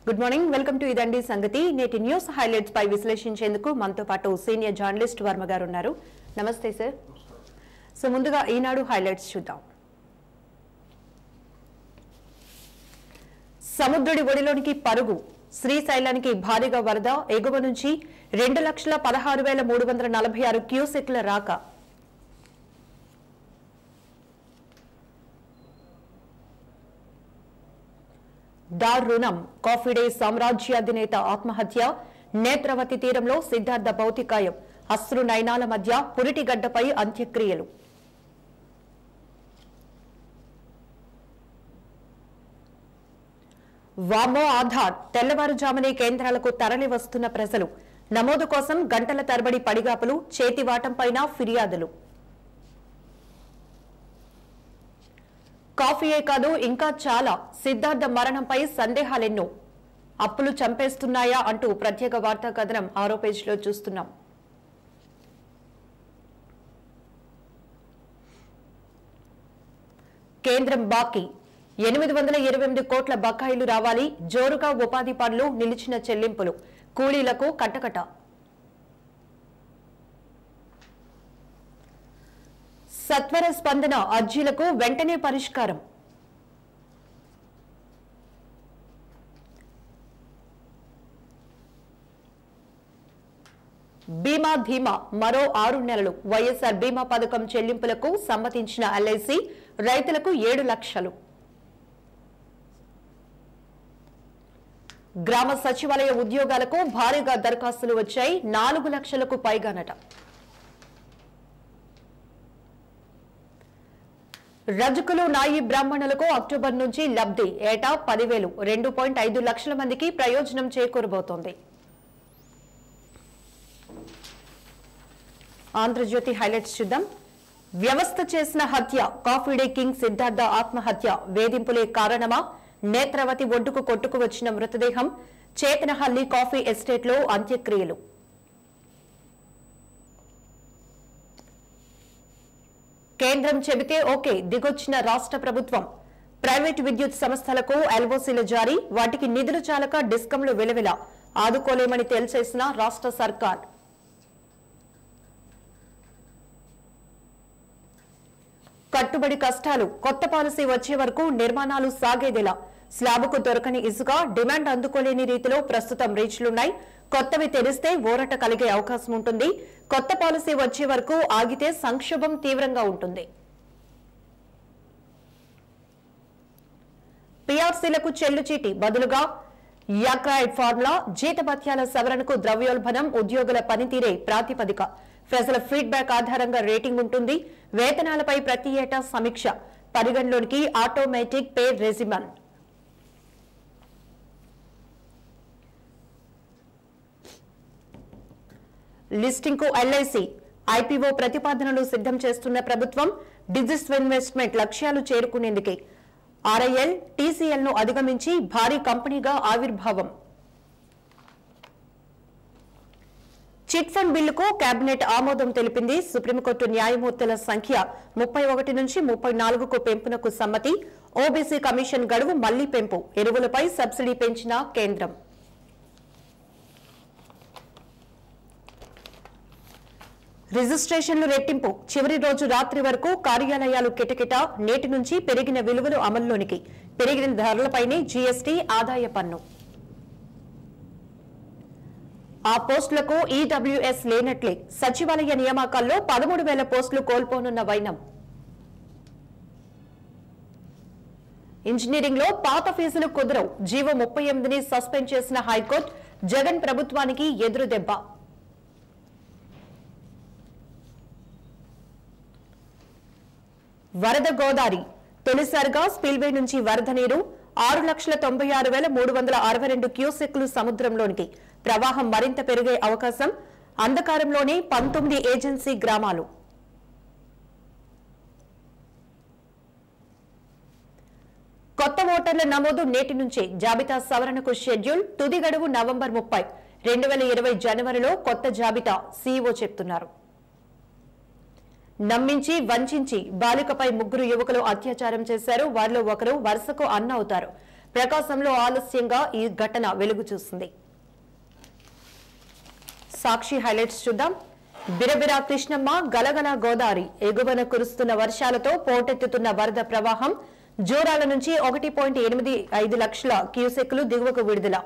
Good morning welcome to ఇదండి సంగతి నేటి న్యూస్ హైలైట్స్ పై విశ్లేషించేందుకు మనతో పాటు సీనియర్ జర్నలిస్ట్ వర్మ గారు ఉన్నారు నమస్తే సార్ సో ముందుగా ఈనాడు హైలైట్స్ చూద్దాం సముద్రుడి ఒడిలోనికి పరుగు శ్రీశైలానికి భారీగా వరద ఎగువ నుంచి రెండు లక్షల పదహారు వేల మూడు వందల నలభై ఆరు క్యూసెక్ల రాక దారుణం కాఫీ డే సామ్రాజ్యాధినేత ఆత్మహత్య నేత్రవతి తీరంలో సిద్ధార్థ భౌతికాయం అశ్రు నయనాల మధ్య పురిటిగడ్డపై అంత్యక్రియలు వామో ఆధార్ తెల్లవారుజామునే కేంద్రాలకు తరలి వస్తున్న ప్రజలు నమోదు కోసం గంటల తరబడి పడిగాపులు చేతివాటంపైన ఫిర్యాదులు కాఫీయే కాదు ఇంకా చాలా సిద్ధార్థ మరణంపై సందేహాలెన్నో అప్పులు చంపేస్తున్నాయా అంటూ ప్రత్యేక వార్తా కథనం ఆరో పేజీలో చూస్తున్నాం కేంద్రం బాకీ ఎనిమిది వందల ఇరవై ఎనిమిది కోట్ల బకాయిలు రావాలి జోరుగా ఉపాధి పనులు నిలిచిన చెల్లింపులు కూలీలకు కట్టకట సత్వర స్పందన అర్జీలకు వెంటనే పరిష్కారం బీమా ధీమా మరో ఆరు నెలలు వైఎస్ఆర్ బీమా పథకం చెల్లింపులకు సమ్మతించిన ఎల్ఐసి రైతులకు ఏడు లక్షలు గ్రామ సచివాలయ ఉద్యోగాలకు భారీగా దరఖాస్తులు వచ్చాయి నాలుగు లక్షలకు పైగానట రజకులు నాయి బ్రాహ్మణులకు అక్టోబర్ నుంచి లబ్ధి ఏటా పదివేలు రెండు పాయింట్ ఐదు లక్షల మందికి ప్రయోజనం చేకూరబోతోంది ఆంధ్రజ్యోతి హైలైట్స్ చూద్దాం వ్యవస్థ చేసిన హత్య కాఫీ డే కింగ్ సిద్ధార్థ ఆత్మహత్య వేధింపులే కారణమా నేత్రవతి ఒడ్డుకు కొట్టుకు వచ్చిన మృతదేహం చేతనహల్లి కాఫీ ఎస్టేట్లో అంత్యక్రియలు కేంద్రం చెబితే ఓకే దిగొచ్చిన రాష్ట్ర ప్రభుత్వం ప్రైవేటు విద్యుత్ సంస్థలకు ఎల్ఓసీలు జారీ వాటికి నిధులు చాలక డిస్కంలు విలువిల ఆదుకోలేమని తేల్చేసిన రాష్ట్ర సర్కార్ కట్టుబడి కష్టాలు కొత్త పాలసీ వచ్చే వరకు నిర్మాణాలు సాగేదిలా స్లాబుకు దొరకని ఇసుక డిమాండ్ అందుకోలేని రీతిలో ప్రస్తుతం రీచ్లున్నాయి కొత్తవి తెరిస్తే ఊరట కలిగే అవకాశం ఉంటుంది కొత్త పాలసీ వచ్చే వరకు ఆగితే సంక్షోభం తీవ్రంగా ఉంటుంది పీఆర్సీలకు చెల్లుచీటి బదులుగా యాక్రాయిడ్ ఫార్ములా జీతభత్యాల సవరణకు ద్రవ్యోల్బణం ఉద్యోగుల పనితీరే ప్రాతిపదిక ప్రజల ఫీడ్బ్యాక్ ఆధారంగా రేటింగ్ ఉంటుంది వేతనాలపై ప్రతి ఏటా సమీక్ష పరిగణలోనికి ఆటోమేటిక్ పే రెజిమన్ లిస్టింగ్ కు ఎల్ఐసి ఐపీఓ ప్రతిపాదనలు సిద్ధం చేస్తున్న ప్రభుత్వం డిజిస్ ఇన్వెస్ట్మెంట్ లక్ష్యాలు చేరుకునేందుకే ఆర్ఐఎల్ టీసీఎల్ ను అధిగమించి భారీ కంపెనీగా ఆవిర్భావం చిట్ ఫండ్ బిల్లుకు కేబినెట్ ఆమోదం తెలిపింది సుప్రీంకోర్టు న్యాయమూర్తుల సంఖ్య ముప్పై ఒకటి నుంచి ముప్పై నాలుగుకు పెంపునకు సమ్మతి ఓబీసీ కమిషన్ గడువు మళ్లీ పెంపు ఎరువులపై సబ్సిడీ పెంచిన కేంద్రం రిజిస్ట్రేషన్లు రెట్టింపు చివరి రోజు రాత్రి వరకు కార్యాలయాలు కిటకిట నేటి నుంచి పెరిగిన విలువలు అమల్లోనికి పెరిగిన ధరలపైనే జీఎస్టీ ఆదాయ పన్ను ఆ పోస్టులకు ఈడబ్ల్యూఎస్ లేనట్లే సచివాలయ నియామకాల్లో పదమూడు వేల పోస్టులు కోల్పోనున్న వైనం ఇంజనీరింగ్ లో పాత ఫీజులు కుదరవు జీవో ముప్పై ఎనిమిదిని సస్పెండ్ చేసిన హైకోర్టు జగన్ ప్రభుత్వానికి ఎదురు దెబ్బ వరద గోదావరి తొలిసారిగా స్పిల్వే నుంచి వరద నీరు ఆరు లక్షల తొంభై ఆరు వేల మూడు వందల అరవై రెండు క్యూసెక్లు సముద్రంలోనికి ప్రవాహం మరింత పెరిగే అవకాశం అంధకారంలోనే పంతొమ్మిది ఏజెన్సీ గ్రామాలు కొత్త ఓటర్ల నమోదు నేటి నుంచే జాబితా సవరణకు షెడ్యూల్ తుది గడువు నవంబర్ ముప్పై రెండు వేల ఇరవై జనవరిలో కొత్త జాబితా సీఈఓ చెప్తున్నారు నమ్మించి వంచించి బాలికపై ముగ్గురు యువకులు అత్యాచారం చేశారు వారిలో ఒకరు వరుసకు అన్న అవుతారు ప్రకాశంలో ఆలస్యంగా ఈ ఘటన వెలుగు చూసింది సాక్షి హైలైట్స్ చూద్దాం బిరబిరా కృష్ణమ్మ గలగల గోదావరి ఎగువన కురుస్తున్న వర్షాలతో పోటెత్తుతున్న వరద ప్రవాహం జోరాల నుంచి ఒకటి పాయింట్ ఎనిమిది ఐదు లక్షల క్యూసెక్లు దిగువకు విడుదల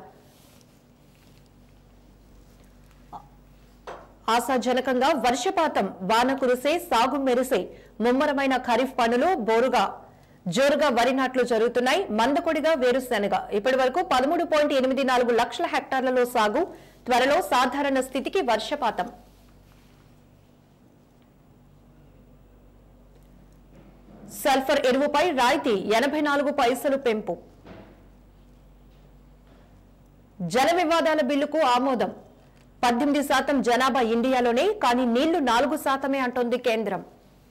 ఆశాజనకంగా వర్షపాతం వాన కురిసే సాగు మెరిసే ముమ్మరమైన ఖరీఫ్ పనులు బోరుగా జోరుగా వరి నాట్లు జరుగుతున్నాయి మందకొడిగా వేరుశెనగ ఇప్పటి వరకు పదమూడు పాయింట్ ఎనిమిది నాలుగు లక్షల హెక్టార్లలో సాగు త్వరలో సాధారణ స్థితికి వర్షపాతం సల్ఫర్ ఎరువుపై రాయితీ ఎనభై నాలుగు పైసలు పెంపు జల వివాదాల బిల్లుకు ఆమోదం పద్దెనిమిది శాతం జనాభా ఇండియాలోనే కానీ నీళ్లు నాలుగు శాతమే అంటోంది కేంద్రం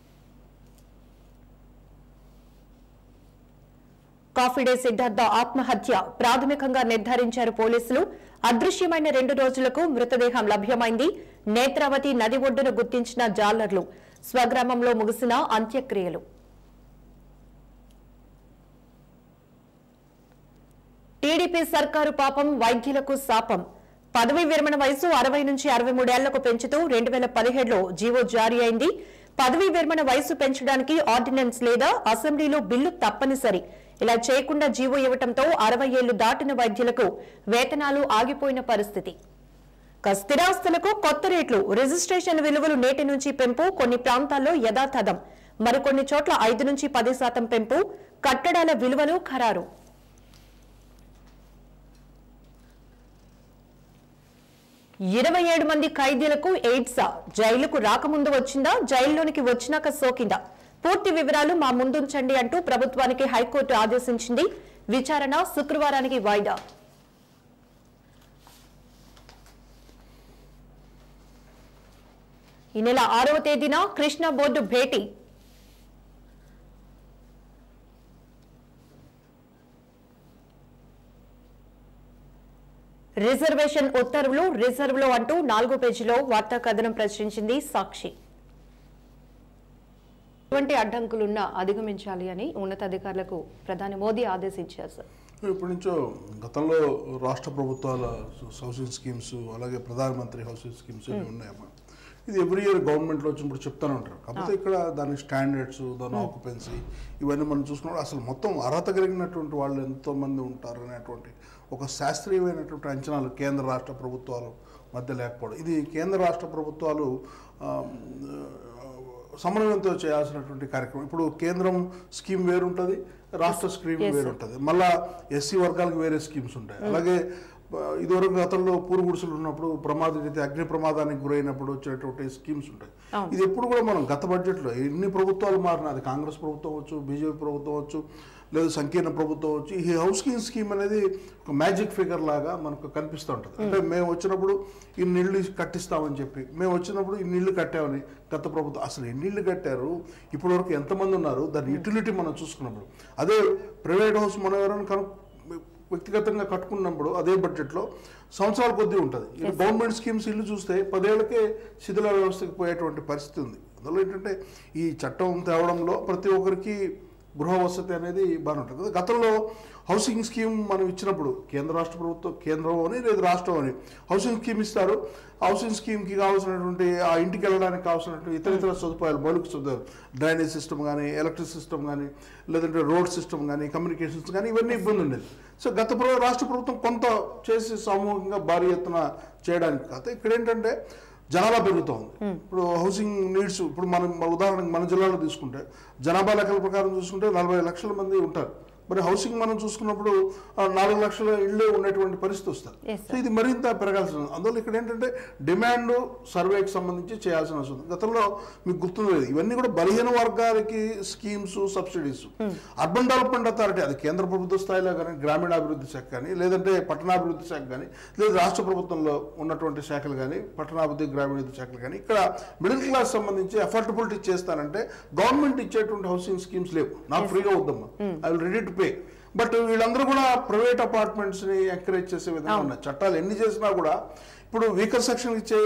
కాఫీ డే సిద్ధార్థ ఆత్మహత్య ప్రాథమికంగా నిర్ధారించారు పోలీసులు అదృశ్యమైన రెండు రోజులకు మృతదేహం లభ్యమైంది నేత్రావతి నది ఒడ్డున గుర్తించిన జాలర్లు స్వగ్రామంలో ముగిసిన అంత్యక్రియలు టీడీపీ సర్కారు పాపం వైద్యులకు శాపం పదవీ విరమణ వయసు అరవై నుంచి అరవై మూడేళ్లకు పెంచుతూ రెండు వేల పదిహేడులో జీవో జారీ అయింది పదవీ విరమణ వయసు పెంచడానికి ఆర్డినెన్స్ లేదా అసెంబ్లీలో బిల్లు తప్పనిసరి ఇలా చేయకుండా జీవో ఇవ్వటంతో అరవై ఏళ్లు దాటిన వైద్యులకు వేతనాలు ఆగిపోయిన పరిస్థితి ఇక స్థిరాస్తులకు కొత్త రేట్లు రిజిస్ట్రేషన్ విలువలు నేటి నుంచి పెంపు కొన్ని ప్రాంతాల్లో యథాతథం మరికొన్ని చోట్ల ఐదు నుంచి పది శాతం పెంపు కట్టడాల విలువలు ఖరారు ఇరవై ఏడు మంది ఖైదీలకు ఎయిడ్సా జైలుకు రాకముందు వచ్చిందా జైల్లోనికి వచ్చినాక సోకిందా పూర్తి వివరాలు మా ముందుంచండి అంటూ ప్రభుత్వానికి హైకోర్టు ఆదేశించింది విచారణ శుక్రవారానికి వాయిదా ఈ నెల ఆరవ తేదీన కృష్ణా బోర్డు భేటీ రిజర్వేషన్ ఉత్తర్వులు రిజర్వ్లో అంటూ నాలుగో పేజీలో వార్తా కథనం ప్రచురించింది సాక్షి ఎటువంటి అడ్డంకులున్నా అధిగమించాలి అని ఉన్నతాధికారులకు ప్రధాని మోదీ ఆదేశించారు సార్ ఇప్పటి నుంచో గతంలో రాష్ట్ర ప్రభుత్వాల హౌసింగ్ స్కీమ్స్ అలాగే ప్రధానమంత్రి హౌసింగ్ స్కీమ్స్ ఇవి ఉన్నాయమ్మా ఇది ఎవ్రీ ఇయర్ గవర్నమెంట్లో వచ్చినప్పుడు చెప్తానే ఉంటారు కాకపోతే ఇక్కడ దాని స్టాండర్డ్స్ దాని ఆక్యుపెన్సీ ఇవన్నీ మనం చూసుకున్నప్పుడు అసలు మొత్తం అర్హత కలిగినటువంటి వాళ్ళు ఎంతోమంది ఉంటారు అనేటువంటి ఒక శాస్త్రీయమైనటువంటి అంచనాలు కేంద్ర రాష్ట్ర ప్రభుత్వాలు మధ్య లేకపోవడం ఇది కేంద్ర రాష్ట్ర ప్రభుత్వాలు ఆమ్, సమన్వయంతో చేయాల్సినటువంటి కార్యక్రమం ఇప్పుడు కేంద్రం స్కీమ్ వేరుంటుంది రాష్ట్ర స్కీమ్ Yes, sir. వేరుంటుంది మళ్ళా ఎస్సీ వర్గాలకు వేరే స్కీమ్స్ ఉంటాయి అలాగే ఆ, ఇదివరకు గతంలో పూరు గుడిసెలు ఉన్నప్పుడు ప్రమాద రీతి అగ్ని ప్రమాదానికి గురైనప్పుడు వచ్చేటువంటి స్కీమ్స్ ఉంటాయి అవును. ఇది ఎప్పుడు కూడా మనం గత బడ్జెట్లో ఎన్ని ప్రభుత్వాలు మారినా అది కాంగ్రెస్ ప్రభుత్వం అవచ్చు బీజేపీ ప్రభుత్వం అవచ్చు లేదా సంకీర్ణ ప్రభుత్వం వచ్చి ఈ హౌసింగ్ స్కీమ్ అనేది ఒక మ్యాజిక్ ఫిగర్ లాగా మనకు కనిపిస్తూ ఉంటుంది అంటే మేము వచ్చినప్పుడు ఇన్ని ఇళ్ళు కట్టిస్తామని చెప్పి మేము వచ్చినప్పుడు ఇన్ని ఇళ్ళు కట్టామని గత ప్రభుత్వం అసలు ఎన్ని ఇళ్ళు కట్టారు ఇప్పటి వరకు ఎంతమంది ఉన్నారు దాని యూటిలిటీ మనం చూసుకున్నప్పుడు అదే ప్రైవేట్ హౌస్ మనం ఎవరైనా కను వ్యక్తిగతంగా కట్టుకున్నప్పుడు అదే బడ్జెట్లో సంవత్సరాల కొద్దీ ఉంటుంది ఇది గవర్నమెంట్ స్కీమ్స్ ఇల్లు చూస్తే పదేళ్లకే శిథిల వ్యవస్థకి పోయేటువంటి పరిస్థితి ఉంది అందులో ఏంటంటే ఈ చట్టం తేవడంలో ప్రతి ఒక్కరికి గృహ వసతి అనేది బాగానే ఉంటుంది కదా గతంలో హౌసింగ్ స్కీమ్ మనం ఇచ్చినప్పుడు కేంద్ర రాష్ట్ర ప్రభుత్వం కేంద్రం అని లేదా రాష్ట్రం అని హౌసింగ్ స్కీమ్ ఇస్తారు హౌసింగ్ స్కీమ్కి కావాల్సినటువంటి ఆ ఇంటికి వెళ్ళడానికి కావాల్సినటువంటి ఇతర ఇతర సదుపాయాలు మౌలిక సదుపాయాలు డ్రైనేజ్ సిస్టమ్ కానీ ఎలక్ట్రిక్ సిస్టమ్ కానీ లేదంటే రోడ్ సిస్టమ్ కానీ కమ్యూనికేషన్స్ కానీ ఇవన్నీ ఇబ్బంది ఉండేది సో గత ప్రభు రాష్ట్ర ప్రభుత్వం కొంత చేసి సామూహికంగా భారీ ఎత్తున చేయడానికి కాదు ఇక్కడ ఏంటంటే జనాభా పెరుగుతూ ఉంది ఇప్పుడు హౌసింగ్ నీడ్స్ ఇప్పుడు మనం మన ఉదాహరణకు మన జిల్లాలో తీసుకుంటే జనాభా లెక్కల ప్రకారం చూసుకుంటే నలభై లక్షల మంది ఉంటారు మరి హౌసింగ్ మనం చూసుకున్నప్పుడు ఆ, నాలుగు లక్షల ఇళ్ళే ఉన్నటువంటి పరిస్థితి వస్తుంది Yes, సో ఇది మరింత పెరగాల్సిన ఉంది. అందువల్ల ఇక్కడ ఏంటంటే డిమాండ్ సర్వేకి సంబంధించి చేయాల్సిన అవసరం ఉంది గతంలో మీకు గుర్తుంది లేదు ఇవన్నీ కూడా బలహీన వర్గాలకి schemes subsidies urban development authority అది కేంద్ర ప్రభుత్వ స్థాయిలో కానీ గ్రామీణాభివృద్ధి శాఖ కానీ లేదంటే పట్టణాభివృద్ధి శాఖ కానీ లేదా రాష్ట్ర ప్రభుత్వంలో ఉన్నటువంటి శాఖలు కానీ పట్టణాభివృద్ధి గ్రామీణాభివృద్ధి శాఖలు కానీ ఇక్కడ మిడిల్ క్లాస్ సంబంధించి అఫోర్డబిలిటీ చేస్తానంటే గవర్నమెంట్ ఇచ్చేటువంటి హౌసింగ్ స్కీమ్స్ లేవు నాకు ఫ్రీగా వద్దమ్మా I will ready to pay but వీళ్ళందరూ కూడా ప్రైవేట్ అపార్ట్మెంట్స్ ని ఎంకరేజ్ చేసే విధంగా ఉన్నాయి చట్టాలు ఎన్ని చేసినా కూడా ఇప్పుడు వీకర్ సెక్షన్ ఇచ్చే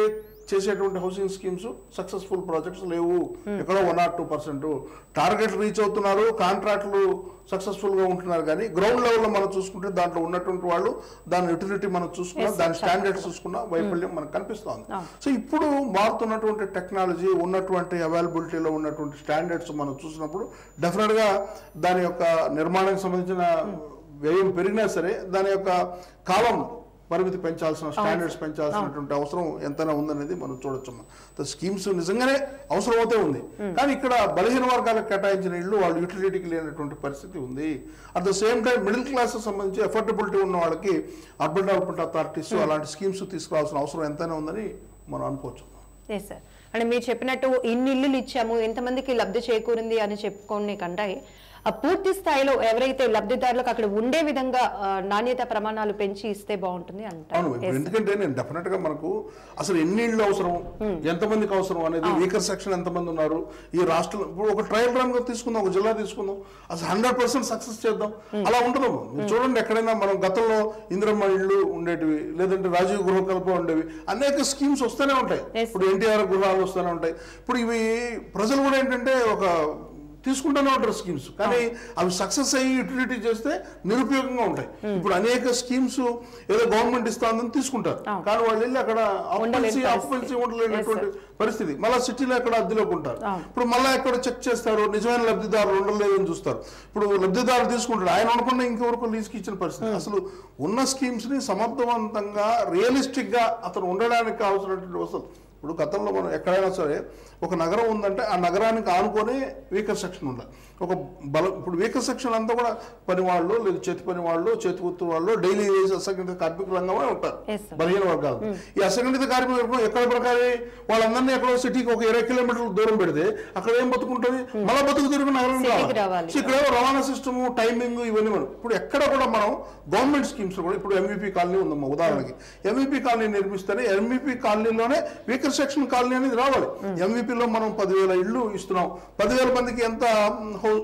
చేసేటువంటి హౌసింగ్ స్కీమ్స్ సక్సెస్ఫుల్ ప్రాజెక్ట్స్ లేవు ఎక్కడో one or two percent target reach అవుతున్నారు కాంట్రాక్టులు సక్సెస్ఫుల్ గా ఉంటున్నారు కానీ గ్రౌండ్ లెవెల్లో మనం చూసుకుంటే దాంట్లో ఉన్నటువంటి వాళ్ళు దాని యూటిలిటీ మనం చూసుకున్నా Yes, దాని sir. స్టాండర్డ్స్ చూసుకున్నా వైఫల్యం మనకు కనిపిస్తోంది అవును. సో ఇప్పుడు మారుతున్నటువంటి టెక్నాలజీ ఉన్నటువంటి అవైలబిలిటీలో ఉన్నటువంటి స్టాండర్డ్స్ మనం చూసినప్పుడు డెఫినెట్గా దాని యొక్క నిర్మాణానికి సంబంధించిన వ్యయం పెరిగినా సరే దాని యొక్క కాలం పరిమితి పెంచాల్సిన స్టాండర్డ్స్ పెంచాల్సినటువంటి అవసరం ఎంతైనా ఉందనేది మనం చూడొచ్చు స్కీమ్స్ నిజంగానే అవసరం అవుతే ఉంది కానీ ఇక్కడ బలహీన వర్గాలకు కేటాయించిన ఇల్లు వాళ్ళు యూటిలిటీకి లేనటువంటి పరిస్థితి ఉంది at the same time middle class సంబంధించి ఎఫర్టబిలిటీ ఉన్న వాళ్ళకి అర్బన్ డెవలప్మెంట్ అథారిటీస్ అలాంటి స్కీమ్స్ తీసుకురావాల్సిన అవసరం ఎంతైనా ఉందని మనం అనుకోవచ్చు ఎస్ సార్ అంటే మీరు చెప్పినట్టు ఇన్ని ఇల్లులు ఇచ్చాము ఎంతమందికి లబ్ధి చేకూరింది అని చెప్పుకోనే కంటే ఆ పూర్తి స్థాయిలో ఎవరైతే లబ్ధిదారులకు అక్కడ ఉండే విధంగా ఆ, నాణ్యత ప్రమాణాలు పెంచి ఇస్తే బాగుంటుంది అవును అంటారు ఇప్పుడు ఎందుకంటే నేను డెఫినెట్ గా మనకు అసలు ఎన్ని ఇళ్ళు అవసరం ఎంతమందికి అవసరం అనేది వీకర్ సెక్షన్ ఎంతమంది ఉన్నారు ఈ రాష్ట్రంలో ఇప్పుడు ఒక ట్రయల్ రన్ గా తీసుకుందాం ఒక జిల్లా తీసుకుందాం అసలు హండ్రెడ్ పర్సెంట్ సక్సెస్ చేద్దాం అలా ఉండదు మీరు చూడండి ఎక్కడైనా మనం గతంలో ఇందిరమ్మ ఇళ్ళు ఉండేటివి లేదంటే రాజీవ్ గృహకల్ప ఉండేవి అనేక స్కీమ్స్ వస్తూనే ఉంటాయి Yes. ఇప్పుడు ఎన్టీఆర్ గృహాలు వస్తూనే ఉంటాయి ఇప్పుడు ఇవి ప్రజలు కూడా ఏంటంటే ఒక తీసుకుంటూనే ఉంటారు స్కీమ్స్ కానీ అవి సక్సెస్ అయ్యి యూటిలిటీ చేస్తే నిరుపయోగంగా ఉంటాయి ఇప్పుడు అనేక స్కీమ్స్ ఏదో గవర్నమెంట్ ఇస్తాందని తీసుకుంటారు అవును. కానీ వాళ్ళు వెళ్ళి అక్కడ ఉండలేని ఆక్యుపెన్సీ పరిస్థితి. ఆక్యుపెన్సీ ఉండలేనటువంటి పరిస్థితి మళ్ళీ సిటీలో ఎక్కడ అద్దెలోకి ఉంటారు అవును. ఇప్పుడు మళ్ళీ ఎక్కడ చెక్ చేస్తారు నిజమైన లబ్ధిదారులు ఉండలేదని చూస్తారు ఇప్పుడు లబ్ధిదారులు తీసుకుంటారు ఆయన అనుకున్న ఇంకెవరకు లీజ్కి ఇచ్చిన పరిస్థితి అసలు ఉన్న స్కీమ్స్ ని సమర్థవంతంగా రియలిస్టిక్ గా అతను ఉండడానికి కావాల్సినటువంటి వసతులు ఇప్పుడు గతంలో మనం ఎక్కడైనా సరే ఒక నగరం ఉందంటే ఆ నగరానికి ఆనుకొని వీకర్ సెక్షన్ ఉండాలి ఒక బల ఇప్పుడు వీకర్ సెక్షన్ అంతా కూడా పని వాళ్ళు లేదా చేతి పని వాళ్ళు చేతి వృత్తి వాళ్ళు డైలీ వేజ్ అసంఘటిత కార్మిక రంగమే ఉంటారు Yes, sir. బలహీన వర్గాలు ఈ అసంఘటిత కార్మిక వర్గం ఎక్కడ ప్రకారం వాళ్ళందరినీ ఎక్కడో సిటీకి ఒక ఇరవై కిలోమీటర్ల దూరం పెడితే అక్కడ ఏం బతుకుంటుంది మళ్ళీ బతుకు తిరిగి నగరం City కి రావాలి. రావాలి. సో ఇక్కడ రవాణా సిస్టమ్ టైమింగ్ ఇవన్నీ మనం ఇప్పుడు ఎక్కడ కూడా మనం గవర్నమెంట్ స్కీమ్స్ కూడా ఇప్పుడు ఎంఈపీ కాలనీ ఉందమ్మా ఉదాహరణకి ఎంఈపీ కాలనీ నిర్మిస్తేనే ఎంఈపీ కాలనీలోనే వీకర్ సెక్షన్ కాలనీ అనేది రావాలి ఎంఈపీలో మనం పదివేల ఇళ్ళు ఇస్తున్నాం పదివేల మందికి ఎంత మ్, హౌ-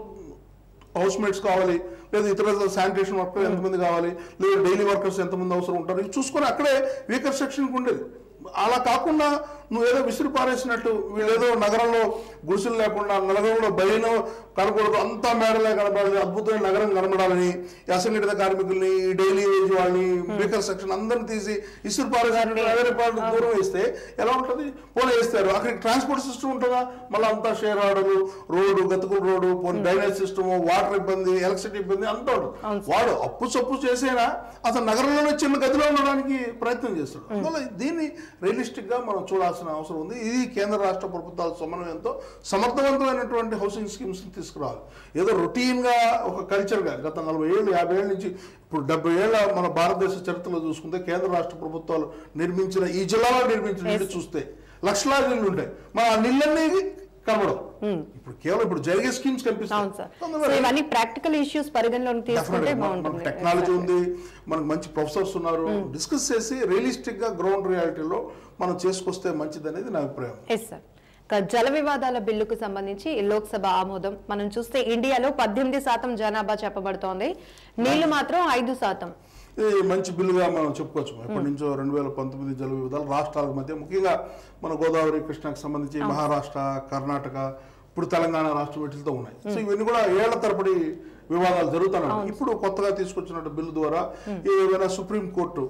హౌస్ మేట్స్ కావాలి లేదా ఇతర శానిటేషన్ వర్కర్ ఎంతమంది కావాలి లేదా డైలీ వర్కర్స్ ఎంతమంది అవసరం ఉంటారు ఇవి చూసుకొని అక్కడే వీకర్ సెక్షన్కి ఉండేది అలా కాకుండా నువ్వు ఏదో విసిరి పారేసినట్టు వీళ్ళేదో నగరంలో గుడిసెలు లేకుండా నగరంలో బయట కనకూడదు అంతా మేడలే కనపడాలి అద్భుతమైన నగరం కనపడాలని ఈ అసంఘటిత కార్మికుల్ని ఈ డైలీ వేజ్ వాళ్ళని వీకర్ సెక్షన్ అందరిని తీసి ఇసురు పారేసినట్టు నగర పాలన దూరం వేస్తే ఎలా ఉంటుంది పోనీ వేస్తారు అక్కడికి ట్రాన్స్పోర్ట్ సిస్టమ్ ఉంటుందా మళ్ళీ అంతా షేర్ ఆర్డర్ రోడ్డు గతుకుల రోడ్డు పోనీ డ్రైనేజ్ సిస్టమ్ వాటర్ ఇబ్బంది ఎలక్ట్రిసిటీ ఇబ్బంది అంతా ఉంటుంది వాడు అప్పు సప్పు చేసేనా అతను నగరంలోనే చిన్న గదిలో ఉండడానికి ప్రయత్నం చేస్తాడు అందువల్ల దీన్ని రియలిస్టిక్ గా మనం చూడాల్సిన అవసరం ఉంది ఇది కేంద్ర రాష్ట్ర ప్రభుత్వాల సమన్వయంతో సమర్థవంతమైనటువంటి హౌసింగ్ స్కీమ్స్ తీసుకురావాలి ఏదో రొటీన్ గా ఒక కల్చర్ గా గత నలభై ఏళ్ళు యాభై ఏళ్ళ నుంచి ఇప్పుడు డెబ్బై ఏళ్ళ మన భారతదేశ చరిత్రలో చూసుకుంటే కేంద్ర రాష్ట్ర ప్రభుత్వాలు నిర్మించిన ఈ జిల్లాలో నిర్మించిన ఇల్లు చూస్తే లక్షలాది ఇల్లు ఉంటాయి మన ఆ నీళ్ళన్నీ కనబడవు ఇప్పుడు కేవలం ఇప్పుడు జరిగే స్కీమ్స్ అవును సార్ కనిపిస్తాయి సో ఇవన్నీ ప్రాక్టికల్ ఇష్యూస్ పరిగణలోకి తీసుకుంటే బాగుంటుంది టెక్నాలజీ ఉంది మనకు మంచి ప్రొఫెసర్స్ ఉన్నారు డిస్కస్ చేసి రియలిస్టిక్ గా గ్రౌండ్ రియాలిటీలో మనం చేసుకొస్తే మంచిది అనేది నా అభిప్రాయం ఎస్ సార్ ఇక జల వివాదాల బిల్లుకు సంబంధించి లోక్సభ ఆమోదం మనం చూస్తే ఇండియాలో పద్దెనిమిది శాతం జనాభా చెప్పబడుతోంది నీళ్లు మాత్రం ఐదు శాతం ఇది మంచి బిల్లుగా మనం చెప్పుకోవచ్చు ఎప్పటి నుంచో రెండు వేల పంతొమ్మిది జల వివాదాలు రాష్ట్రాల మధ్య ముఖ్యంగా మన గోదావరి కృష్ణకు సంబంధించి మహారాష్ట్ర కర్ణాటక ఇప్పుడు తెలంగాణ రాష్ట్రం వీటితో ఉన్నాయి సో ఇవన్నీ కూడా ఏళ్ల తరబడి వివాదాలు జరుగుతున్నాయి ఇప్పుడు కొత్తగా తీసుకొచ్చినట్టు బిల్లు ద్వారా ఏదైనా సుప్రీం కోర్టు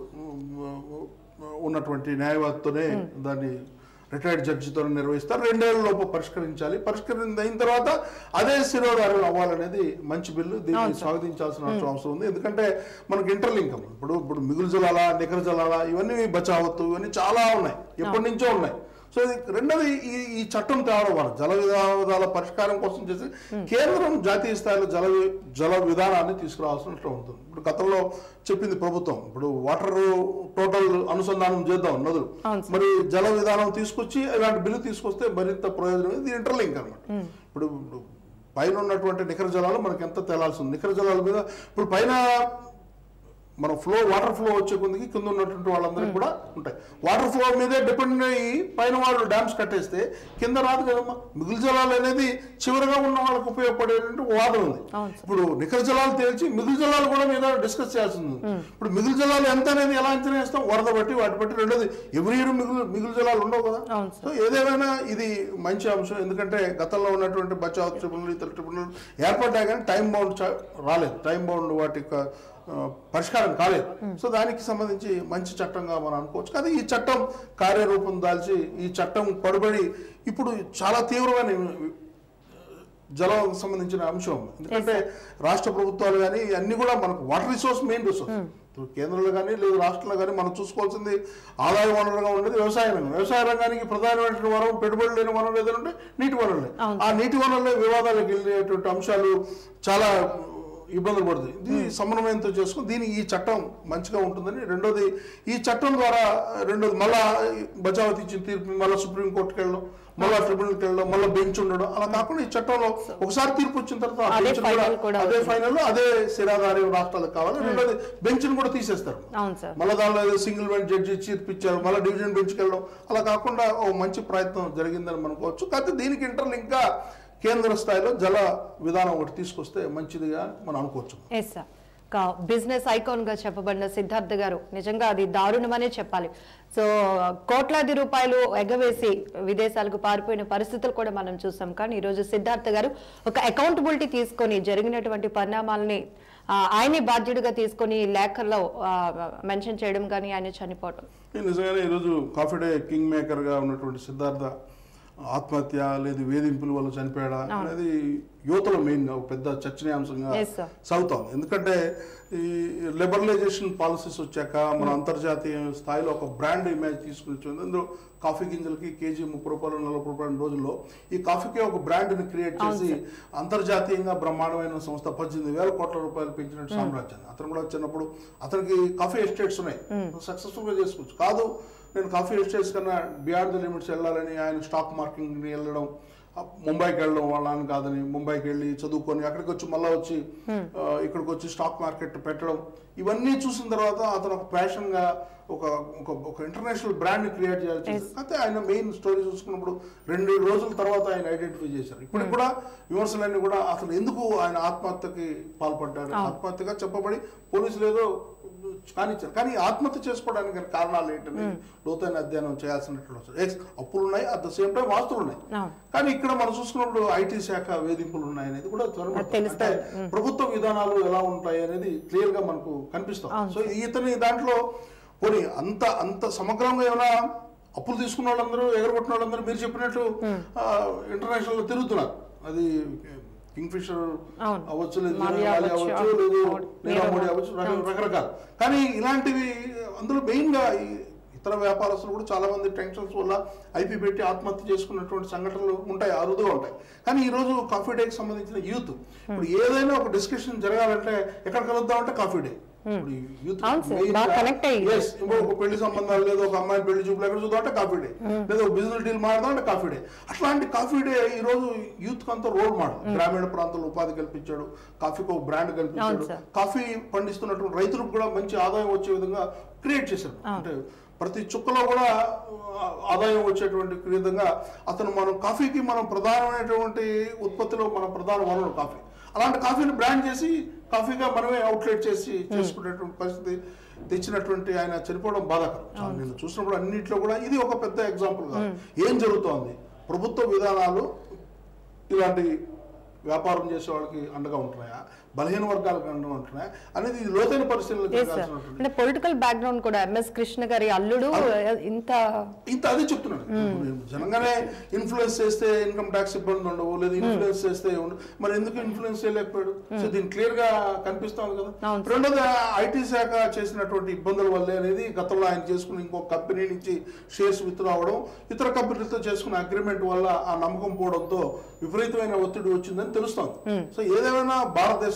ఉన్నటువంటి న్యాయవాదితోనే దాన్ని రిటైర్డ్ జడ్జితో నిర్వహిస్తారు రెండేళ్ల లోపు పరిష్కరించాలి పరిష్కరించిన అయిన తర్వాత అదే శిరోధారం అవ్వాలనేది మంచి బిల్లు దీన్ని స్వాగతించాల్సిన అవసరం ఉంది ఎందుకంటే మనకి ఇంటర్లింకం ఇప్పుడు ఇప్పుడు మిగులు జలాల నికర జలాల ఇవన్నీ బచావత్తు ఇవన్నీ చాలా ఉన్నాయి ఎప్పటి నుంచో ఉన్నాయి సో ఇది రెండోది ఈ ఈ చట్టం తేవడం వల్ల జల వివాదాల పరిష్కారం కోసం చేసి కేంద్రం జాతీయ స్థాయిలో జల వి- జల విధానాన్ని తీసుకురావాల్సిన అవసరం ఉంటుంది ఇప్పుడు గతంలో చెప్పింది ప్రభుత్వం ఇప్పుడు వాటర్ టోటల్ అనుసంధానం చేద్దాం నదులు అవును సార్. మరి జల విధానం తీసుకొచ్చి ఇలాంటి బిల్లు తీసుకొస్తే మరింత ప్రయోజనం ఇది ఇంటర్లింక్ అనమాట ఇప్పుడు పైన ఉన్నటువంటి నికర జలాలు మనకి ఎంత తేలాల్సి ఉంది నికర జలాల మీద ఇప్పుడు పైన మన ఫ్లో వాటర్ ఫ్లో వచ్చే కొద్దికి కింద ఉన్నటువంటి వాళ్ళందరికీ కూడా ఉంటాయి వాటర్ ఫ్లో మీదే డిపెండ్ అయ్యి పైన వాళ్ళు డ్యామ్స్ కట్టేస్తే కింద రాదు కదమ్మా మిగులు జలాలు అనేది చివరిగా ఉన్న వాళ్ళకి ఉపయోగపడేటువంటి వాదన ఉంది అవును ఇప్పుడు నికర జలాలు తేల్చి మిగులు జలాలు కూడా మీద డిస్కస్ చేయాల్సి ఉంది ఇప్పుడు మిగులు జలాలు ఎంత అనేది ఎలా అంచనా వేస్తాం వరద బట్టి వాటి బట్టి రెండోది ఎవ్రీ ఇయర్ మిగులు మిగులు జలాలు ఉండవు కదా అవును సో ఏదేమైనా ఇది మంచి అంశం ఎందుకంటే గతంలో ఉన్నటువంటి బచావ్ ట్రిబ్యునల్ ఇతర ట్రిబ్యునల్ ఏర్పడ్డా కానీ టైం బౌండ్ చ- రాలేదు టైం బౌండ్ వాటి యొక్క, ఆ, పరిష్కారం కాలేదు సో దానికి సంబంధించి మంచి చట్టంగా మనం అనుకోవచ్చు కానీ ఈ చట్టం కార్యరూపం దాల్చి ఈ చట్టం పడుబడి ఇప్పుడు చాలా తీవ్రమైన జలం సంబంధించిన అంశం ఎందుకంటే రాష్ట్ర ప్రభుత్వాలు కానీ అన్ని కూడా మనకు వాటర్ రిసోర్స్ మెయిన్ రిసోర్స్ ఇప్పుడు కేంద్రంలో కానీ లేదు రాష్ట్రంలో కానీ మనం చూసుకోవాల్సింది ఆదాయ వనరుగా ఉండేది వ్యవసాయ రంగం వ్యవసాయ రంగానికి ప్రధానమైనటువంటి వనరు పెట్టుబడులు లేని వనరు ఏదంటే నీటి వనరులే అవును. ఆ నీటి వనరులే వివాదాలకు వెళ్ళేటువంటి అంశాలు చాలా ఇబ్బందులు పడుతుంది ఇది సమన్వయంతో చేసుకుని దీని ఈ చట్టం మంచిగా ఉంటుందని రెండోది ఈ చట్టం ద్వారా రెండోది మళ్ళా బచావతి ఇచ్చిన తీర్పు మళ్ళీ సుప్రీంకోర్టుకి వెళ్ళడం మళ్ళా ట్రిబ్యునల్కి వెళ్ళడం మళ్ళీ బెంచ్ ఉండడం అలా కాకుండా ఈ చట్టంలో ఒకసారి తీర్పు వచ్చిన తర్వాత ఆ అదే బెంచ్ కూడా final కూడా అదే ఫైనల్ అదే సిరాధారి రాష్ట్రాలకు కావాలి రెండోది బెంచ్ కూడా తీసేస్తారు అవును సార్ మళ్ళీ దానిలో ఏదో సింగిల్ బెంచ్ జడ్జి తీర్పిచ్చారు మళ్ళీ డివిజన్ బెంచ్కి వెళ్ళడం అలా కాకుండా ఓ మంచి ప్రయత్నం జరిగిందని అనుకోవచ్చు కాకపోతే దీనికి ఇంటర్లింక్ గా కేంద్ర స్థాయిలో జల విధానం ఒకటి తీసుకొస్తే మంచిదిగా మనం అనుకోవచ్చు ఎస్ సార్ ఒక బిజినెస్ ఐకాన్ గా చెప్పబడిన సిద్ధార్థ గారు నిజంగా అది దారుణమనే చెప్పాలి సో కోట్లాది రూపాయలు ఎగవేసి విదేశాలకు పారిపోయిన పరిస్థితులు కూడా మనం చూసాం కానీ ఈరోజు సిద్ధార్థ గారు ఒక అకౌంటబిలిటీ తీసుకొని జరిగినటువంటి పరిణామాలని ఆ, ఆయనే బాధ్యుడిగా తీసుకొని లేఖల్లో మెన్షన్ చేయడం కానీ ఆయన చనిపోవడం నేను నిజంగానే ఈరోజు కాఫీ డే కింగ్ మేకర్గా ఉన్నటువంటి సిద్ధార్థ ఆత్మహత్య లేదు వేధింపుల వల్ల చనిపోయాడా అనేది యువతలో మెయిన్గా ఒక పెద్ద చర్చనీయాంశంగా Yes, sir. సాగుతాం ఎందుకంటే ఈ లిబరలైజేషన్ పాలసీస్ వచ్చాక మన అంతర్జాతీయ స్థాయిలో ఒక బ్రాండ్ ఇమేజ్ తీసుకుని వచ్చింది అందులో కాఫీ గింజలకి కేజీ ముప్పై రూపాయలు నలభై రూపాయల రోజుల్లో ఈ కాఫీకి ఒక బ్రాండ్ని క్రియేట్ చేసి అంతర్జాతీయంగా బ్రహ్మాండమైన సంస్థ పద్దెనిమిది వేల కోట్ల రూపాయలు పెంచినట్టు సామ్రాజ్యాన్ని అతను కూడా వచ్చినప్పుడు అతనికి కాఫీ ఎస్టేట్స్ ఉన్నాయి సక్సెస్ఫుల్ గా చేసుకోవచ్చు కాదు నేను కాఫీ ఎస్టేట్స్ కన్నా బియాండ్ ద లిమిట్స్ వెళ్ళాలని ఆయన స్టాక్ మార్కెటింగ్ వెళ్ళడం ఆ, ముంబైకి వెళ్ళడం వాళ్ళని కాదని ముంబైకి వెళ్ళి చదువుకొని అక్కడికి వచ్చి మళ్ళీ వచ్చి ఆ, ఇక్కడికి వచ్చి స్టాక్ మార్కెట్ పెట్టడం ఇవన్నీ చూసిన తర్వాత అతను ఒక ప్యాషన్ గా ఒక ఒక ఒక ఇంటర్నేషనల్ బ్రాండ్ క్రియేట్ చేయాల్సి వచ్చింది. అయితే ఆయన మెయిన్ స్టోరీ చూసుకున్నప్పుడు రెండు రోజుల తర్వాత ఆయన ఐడెంటిఫై చేశారు ఇప్పటికి కూడా విమర్శలన్నీ కూడా అసలు ఎందుకు ఆయన ఆత్మహత్యకి పాల్పడ్డాడు ఆత్మహత్యగా చెప్పబడి పోలీసులు ఏదో కానిచ్చారు కానీ ఆత్మహత్య చేసుకోవడానికి గల కారణాలు ఏంటని లోతైన అధ్యయనం చేయాల్సినటువంటి ఎక్స్ అప్పులు ఉన్నాయి అట్ ద సేమ్ టైం ఆస్తులు ఉన్నాయి అవును. కానీ ఇక్కడ మనం చూసుకున్నప్పుడు ఐటీ శాఖ వేధింపులు ఉన్నాయి అనేది కూడా త్వరగా అది తెలుస్తుంది. అంటే ప్రభుత్వ విధానాలు ఎలా ఉంటాయి అనేది క్లియర్ గా మనకు కనిపిస్తాం సో ఇతని దాంట్లో కొన్ని అంత అంత సమగ్రంగా ఏమైనా అప్పులు తీసుకున్న వాళ్ళందరూ ఎగరగొట్టిన వాళ్ళందరూ మీరు చెప్పినట్టు ఇంటర్నేషనల్ లో తిరుగుతున్నారు అది కింగ్ ఫిషర్ అవును. అవ్వచ్చు లేదు మాల్యా మాల్యా అవ్వచ్చు, అవ్వచ్చు లేదు అవును. నీరవ్ మోడీ అవ్వచ్చు రక- రకరకాలు కానీ ఇలాంటివి అందులో మెయిన్ గా ఈ ఇతర వ్యాపారస్తులు కూడా చాలా మంది టెన్షన్స్ వల్ల ఐపీ పెట్టి ఆత్మహత్య చేసుకున్నటువంటి సంఘటనలు ఉంటాయి అరుదుగా ఉంటాయి కానీ ఈ రోజు కాఫీ డేకి సంబంధించిన యూత్ ఇప్పుడు ఏదైనా ఒక డిస్కషన్ జరగాలంటే ఎక్కడ కలుద్దామంటే కాఫీ డే ఇప్పుడు యూత్ అవును సార్, బాగా connect అయ్యి. Yes, ఇప్పుడు ఒక పెళ్లి సంబంధాలు లేదు ఒక అమ్మాయి పెళ్లి చూపులు ఎక్కడ చూద్దాం అంటే కాఫీ డే లేదా ఒక బిజినెస్ డీల్ మాడదాం అంటే కాఫీ డే అట్లాంటి కాఫీ డే ఈ రోజు యూత్ అంతా రోల్ మోడల్ గ్రామీణ ప్రాంతాల్లో ఉపాధి కల్పించాడు కాఫీకి ఒక బ్రాండ్ కల్పించాడు అవును సార్. కాఫీ పండిస్తున్నటువంటి రైతులకు కూడా మంచి ఆదాయం వచ్చే విధంగా క్రియేట్ చేశారు అంటే ప్రతి చుక్కలో కూడా ఆ, ఆదాయం వచ్చేటువంటి విధంగా అతను మనం కాఫీకి మనం ప్రధానమైనటువంటి ఉత్పత్తిలో మన ప్రధాన వనరు కాఫీ అలాంటి కాఫీని బ్రాండ్ చేసి కాఫీగా మనమే అవుట్లెట్ చేసి చేసుకునేటువంటి పరిస్థితి తెచ్చినటువంటి ఆయన చనిపోవడం బాధాకరం చాలా నేను చూసినప్పుడు అన్నింటిలో కూడా ఇది ఒక పెద్ద ఎగ్జాంపుల్ కాదు ఏం జరుగుతోంది ప్రభుత్వ విధానాలు ఇలాంటి వ్యాపారం చేసే వాళ్ళకి అండగా ఉంటున్నాయా బలహీన వర్గాలకు అండగా ఉంటున్నాయా అనేది ఇది లోతైన పరిశీలన ఎస్ సార్ చేయాల్సినటువంటి అంటే పొలిటికల్ బ్యాక్గ్రౌండ్ కూడా ఎంఎస్ కృష్ణ గారి అల్లుడు ఇంత ఇంత అదే చెప్తున్నాను ఇప్పుడు జనంగానే ఇన్ఫ్లుయెన్స్ చేస్తే ఇన్కమ్ ట్యాక్స్ ఇబ్బంది ఉండవు లేదా ఇన్ఫ్లుయెన్స్ చేస్తే ఉండవు మరి ఎందుకు ఇన్ఫ్లుయెన్స్ చేయలేకపోయాడు సో దీని క్లియర్ గా కనిపిస్తుంది కదా అవును. రెండోది ఐటీ శాఖ చేసినటువంటి ఇబ్బందుల వల్లే అనేది గతంలో ఆయన చేసుకున్న ఇంకో కంపెనీ నుంచి షేర్స్ విత్ రావడం ఇతర కంపెనీలతో చేసుకున్న అగ్రిమెంట్ వల్ల ఆ నమ్మకం పోవడంతో విపరీతమైన ఒత్తిడి వచ్చిందని తెలుస్తోంది సో ఏదేమైనా భారతదేశ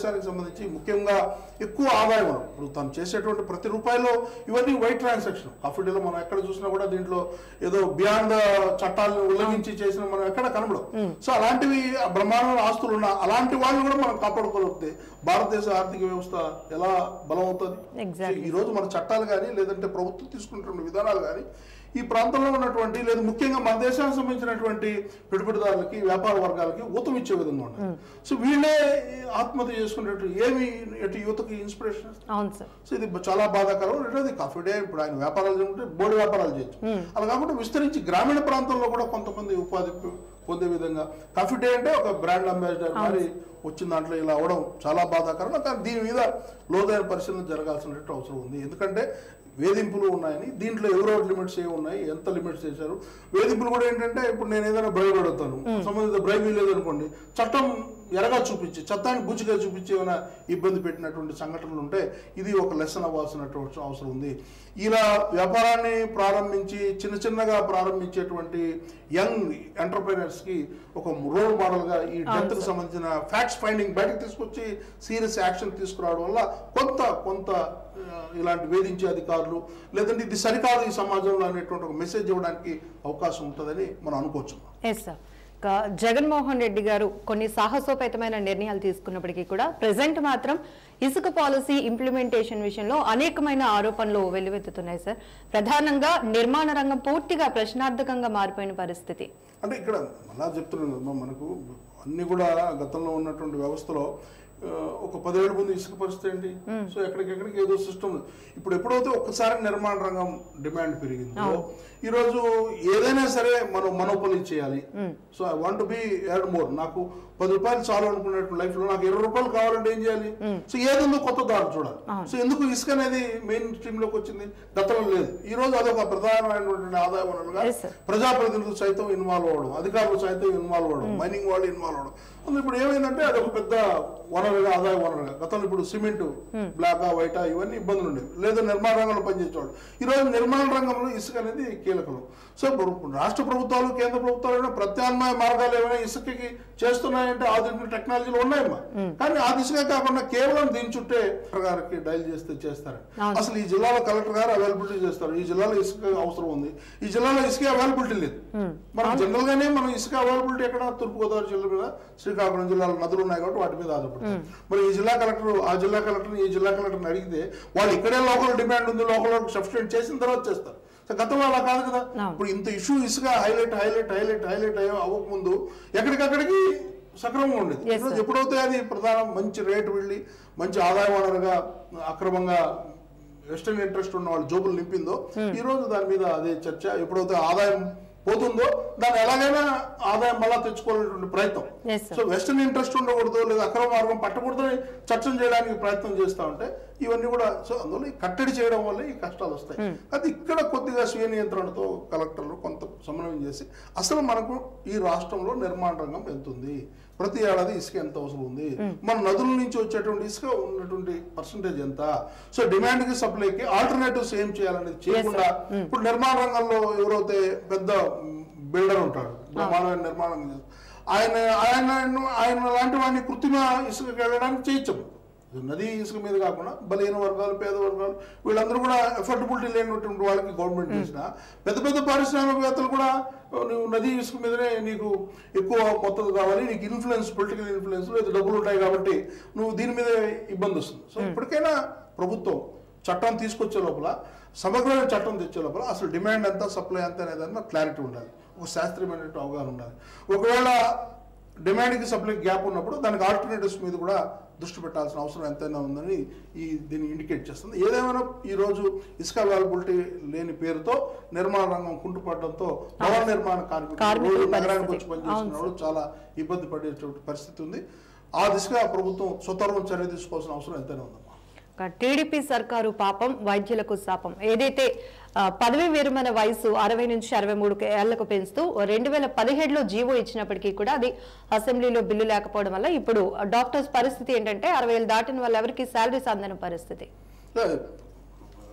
దేశానికి సంబంధించి ముఖ్యంగా ఎక్కువ ఆదాయం మనం ఇప్పుడు తను చేసేటువంటి ప్రతి రూపాయలో ఇవన్నీ వైట్ ట్రాన్సాక్షన్ కాఫీడీలో మనం ఎక్కడ చూసినా కూడా దీంట్లో ఏదో బియాండ్ ద చట్టాలను ఉల్లంఘించి చేసిన మనం ఎక్కడ కనబడం సో అలాంటివి బ్రహ్మాండమైన ఆస్తులు ఉన్న అలాంటి వాళ్ళు కూడా మనం కాపాడుకోలేకపోతే భారతదేశ ఆర్థిక వ్యవస్థ ఎలా బలం అవుతుంది Exactly. ఈ రోజు మన చట్టాలు కానీ లేదంటే ప్రభుత్వం తీసుకుంటున్న విధానాలు కానీ ఈ ప్రాంతంలో ఉన్నటువంటి లేదు ముఖ్యంగా మన దేశానికి సంబంధించినటువంటి పెట్టుబడిదారులకి వ్యాపార వర్గాలకి ఊతం ఇచ్చే విధంగా ఉన్నాయి సో వీళ్ళే ఆత్మహత్య చేసుకునేట్టు ఏమి ఎటు యువతకి ఇన్స్పిరేషన్ అవును సార్ సో ఇది చాలా బాధాకరం రెండోది కాఫీ డే ఇప్పుడు ఆయన వ్యాపారాలు చేసుకుంటే బోర్డు వ్యాపారాలు చేయొచ్చు అలా కాకుండా విస్తరించి గ్రామీణ ప్రాంతంలో కూడా కొంతమంది ఉపాధి పొ- పొందే విధంగా కాఫీ డే అంటే ఒక బ్రాండ్ అంబాసిడర్ మరి వచ్చిన దాంట్లో ఇలా అవడం చాలా బాధాకరం కానీ దీని మీద లోతైన పరిశీలన జరగాల్సినట్టు అవసరం ఉంది ఎందుకంటే వేధింపులు ఉన్నాయని దీంట్లో ఎవరెవరి లిమిట్స్ ఏ ఉన్నాయి ఎంత లిమిట్స్ చేశారు వేధింపులు కూడా ఏంటంటే ఇప్పుడు నేను ఏదైనా బ్రైవ్ అడుగుతాను సంబంధిత బ్రైవ్ లేదనుకోండి చట్టం ఎరగా చూపించి చట్టాన్ని బుచ్చిగా చూపించి ఏమైనా ఇబ్బంది పెట్టినటువంటి సంఘటనలు ఉంటే ఇది ఒక లెసన్ అవ్వాల్సినటువంటి అవసరం ఉంది ఇలా వ్యాపారాన్ని ప్రారంభించి చిన్న చిన్నగా ప్రారంభించేటువంటి యంగ్ ఎంటర్ప్రైనర్స్ కి ఒక రోల్ మోడల్ గా ఈ డెత్ కి సంబంధించిన ఫ్యాక్ట్స్ ఫైండింగ్ బయటకు తీసుకొచ్చి సీరియస్ యాక్షన్ తీసుకురావడం వల్ల కొంత కొంత ఆ, ఇలాంటి వేధించే అధికారులు లేదంటే ఇది సరికాదు ఈ సమాజంలో అనేటువంటి ఒక మెసేజ్ ఇవ్వడానికి అవకాశం ఉంటుందని మనం అనుకోవచ్చు ఎస్ సార్ ఇక జగన్మోహన్ రెడ్డి గారు కొన్ని సాహసోపేతమైన నిర్ణయాలు తీసుకున్నప్పటికీ కూడా ప్రజెంట్ మాత్రం ఇసుక పాలసీ ఇంప్లిమెంటేషన్ విషయంలో అనేకమైన ఆరోపణలు వెల్లువెత్తుతున్నాయి సార్ ప్రధానంగా నిర్మాణ రంగం పూర్తిగా ప్రశ్నార్థకంగా మారిపోయిన పరిస్థితి అంటే ఇక్కడ మళ్ళా చెప్తున్నాను కదమ్మా, మనకు అన్ని కూడా గతంలో ఉన్నటువంటి వ్యవస్థలో ఆ, ఒక పదేళ్ల ముందు ఇసుక పరిస్థితి ఏంటి సో ఎక్కడికెక్కడికి ఏదో సిస్టమ్ ఇప్పుడు ఎప్పుడైతే ఒక్కసారి నిర్మాణ రంగం డిమాండ్ పెరిగిందో ఈ రోజు ఏదైనా సరే మనం మనోపలి చేయాలి so I want be earn more నాకు పది రూపాయలు చాలు అనుకున్నట్టు లైఫ్ లో నాకు ఇరవై రూపాయలు కావాలంటే ఏం చేయాలి సో ఏదుందో కొత్త దారి చూడాలి సో ఎందుకు ఇసుక అనేది మెయిన్ స్ట్రీమ్ లోకి వచ్చింది గతంలో లేదు ఈ రోజు అదొక ప్రధానమైనటువంటి ఆదాయ వనరుగా Yes, sir. ప్రజాప్రతినిధులు సైతం ఇన్వాల్వ్ అవ్వడం అధికారులు సైతం ఇన్వాల్వ్ అవ్వడం మైనింగ్ వాళ్ళు ఇన్వాల్వ్ అవ్వడం అందులో ఇప్పుడు ఏమైందంటే అది ఒక పెద్ద వనరుగా ఆదాయ వనరుగా గతంలో ఇప్పుడు సిమెంట్ బ్లాక్ వైటా ఇవన్నీ ఇబ్బందులు ఉండేవి లేదా నిర్మాణ రంగంలో పనిచేసేవాళ్ళు ఈ రోజు నిర్మాణ రంగంలో ఇసుక అనేది కీలకం సో ఇప్పుడు రాష్ట్ర ప్రభుత్వాలు కేంద్ర ప్రభుత్వాలు ఏమైనా ప్రత్యామ్నాయ మార్గాలు ఏమైనా ఇసుకకి చేస్తున్నాయంటే ఆధునిక టెక్నాలజీలు ఉన్నాయమ్మా కానీ ఆ దిశగా కాకుండా కేవలం దీని చుట్టే కలెక్టర్ గారికి డైల్ చేస్తే చేస్తారు అవును. అసలు ఈ జిల్లాలో కలెక్టర్ గారు అవైలబిలిటీ చేస్తారు ఈ జిల్లాలో ఇసుక అవసరం ఉంది ఈ జిల్లాలో ఇసుక అవైలబిలిటీ లేదు మనం జనరల్ గానే మనం ఇసుక అవైలబిలిటీ ఎక్కడ తూర్పు గోదావరి జిల్లా మీద శ్రీకాకుళం జిల్లాలో నదులు ఉన్నాయి కాబట్టి వాటి మీద ఆధారపడతాం మరి ఈ జిల్లా కలెక్టర్ ఆ జిల్లా కలెక్టర్ ఈ జిల్లా కలెక్టర్ని అడిగితే వాళ్ళు ఇక్కడే లోకల్ డిమాండ్ ఉంది లోకల్ సబ్స్టిట్యూట్ చేసిన తర్వాత చేస్తారు సో గతంలో అలా కాదు కదా అవును. ఇప్పుడు ఇంత ఇష్యూ ఇసుక హైలైట్ హైలైట్ హైలైట్ హైలైట్ అయ్యే అవ్వకముందు ఎక్కడికక్కడికి సక్రమంగా ఉండేది Yes, ఈరోజు sir. ఎప్పుడైతే అది ప్రధాన మంచి రేటు వెళ్ళి మంచి ఆదాయ వనరుగా అక్రమంగా వెస్టర్న్ ఇంట్రెస్ట్ ఉన్న వాళ్ళు జోబులు నింపిందో ఈ రోజు దాని మీద అదే చర్చ ఎప్పుడైతే ఆదాయం పోతుందో దాన్ని ఎలాగైనా ఆదాయం మళ్ళా తెచ్చుకోవాలనేటువంటి ప్రయత్నం Yes, sir. So western interest ఉండకూడదు లేదా అక్రమ మార్గం పట్టకూడదని చర్చం చేయడానికి ప్రయత్నం చేస్తా ఉంటే ఇవన్నీ కూడా సో అందువల్ల ఈ కట్టడి చేయడం వల్ల ఈ కష్టాలు వస్తాయి అది ఇక్కడ కొద్దిగా స్వీయ నియంత్రణతో కలెక్టర్లు కొంత సమన్వయం చేసి అసలు మనకు ఈ రాష్ట్రంలో నిర్మాణ రంగం ఎంత ఉంది ప్రతి ఏడాది ఇసుక ఎంత అవసరం ఉంది మన నదుల నుంచి వచ్చేటువంటి ఇసుక ఉన్నటువంటి పర్సంటేజ్ ఎంత సో డిమాండ్ కి సప్లైకి ఆల్టర్నేటివ్స్ ఏం చేయాలనేది చేయకుండా ఇప్పుడు నిర్మాణ రంగంలో ఎవరైతే పెద్ద బిల్డర్ ఉంటాడు బ్రహ్మాండమైన నిర్మాణం చేస్తాడు. ఆయన ఆయన ఆయన లాంటి వాడిని కృత్రిమ ఇసుక వెళ్ళడానికి చేయొచ్చు నది ఇసుక మీద కాకుండా బలహీన వర్గాలు పేద వర్గాలు వీళ్ళందరూ కూడా ఎఫర్టబిలిటీ లేనటువంటి వాళ్ళకి గవర్నమెంట్ చేసిన పెద్ద పెద్ద పారిశ్రామికవేత్తలు కూడా నువ్వు నది ఇసుక మీదనే నీకు ఎక్కువ మొత్తం కావాలి నీకు ఇన్ఫ్లుయెన్స్ పొలిటికల్ ఇన్ఫ్లుయెన్స్ లేదా డబ్బులు ఉంటాయి కాబట్టి నువ్వు దీని మీద ఇబ్బంది వస్తుంది సో ఇప్పటికైనా ప్రభుత్వం చట్టం తీసుకొచ్చే లోపల సమగ్రమైన చట్టం తెచ్చే లోపల అసలు డిమాండ్ ఎంత సప్లై ఎంత అనేది దాని మీద క్లారిటీ ఉండాలి ఒక శాస్త్రీయమైన అవగాహన ఉండాలి ఒకవేళ డిమాండ్కి సప్లైకి గ్యాప్ ఉన్నప్పుడు దానికి ఆల్టర్నేటివ్స్ మీద కూడా దృష్టి పెట్టాల్సిన అవసరం ఎంతైనా ఉందని ఈ దీన్ని ఇండికేట్ చేస్తుంది ఏదేమైనా ఈ రోజు ఇసుక అవైలబిలిటీ లేని పేరుతో నిర్మాణ రంగం కుంటుపడడంతో భవన నిర్మాణ కార్మికులు కార్మికుల రోజు నగరానికి పరిస్థితి. వచ్చి పనిచేస్తున్న వాళ్ళు చాలా ఇబ్బంది పడేటువంటి పరిస్థితి ఉంది ఆ దిశగా ప్రభుత్వం స్వతర్వం చర్య తీసుకోవాల్సిన అవసరం ఎంతైనా ఉందమ్మా ఇక టీడీపీ సర్కారు పాపం వైద్యులకు శాపం ఏదైతే ఆ, పదవి విరమణ వయసు అరవై నుంచి అరవై మూడు ఏళ్లకు పెంచుతూ రెండు వేల పదిహేడులో జీవో ఇచ్చినప్పటికీ కూడా అది అసెంబ్లీలో బిల్లు లేకపోవడం వల్ల ఇప్పుడు డాక్టర్స్ పరిస్థితి ఏంటంటే అరవై ఏళ్ళు దాటిన వాళ్ళు ఎవరికి శాలరీస్ అందని పరిస్థితి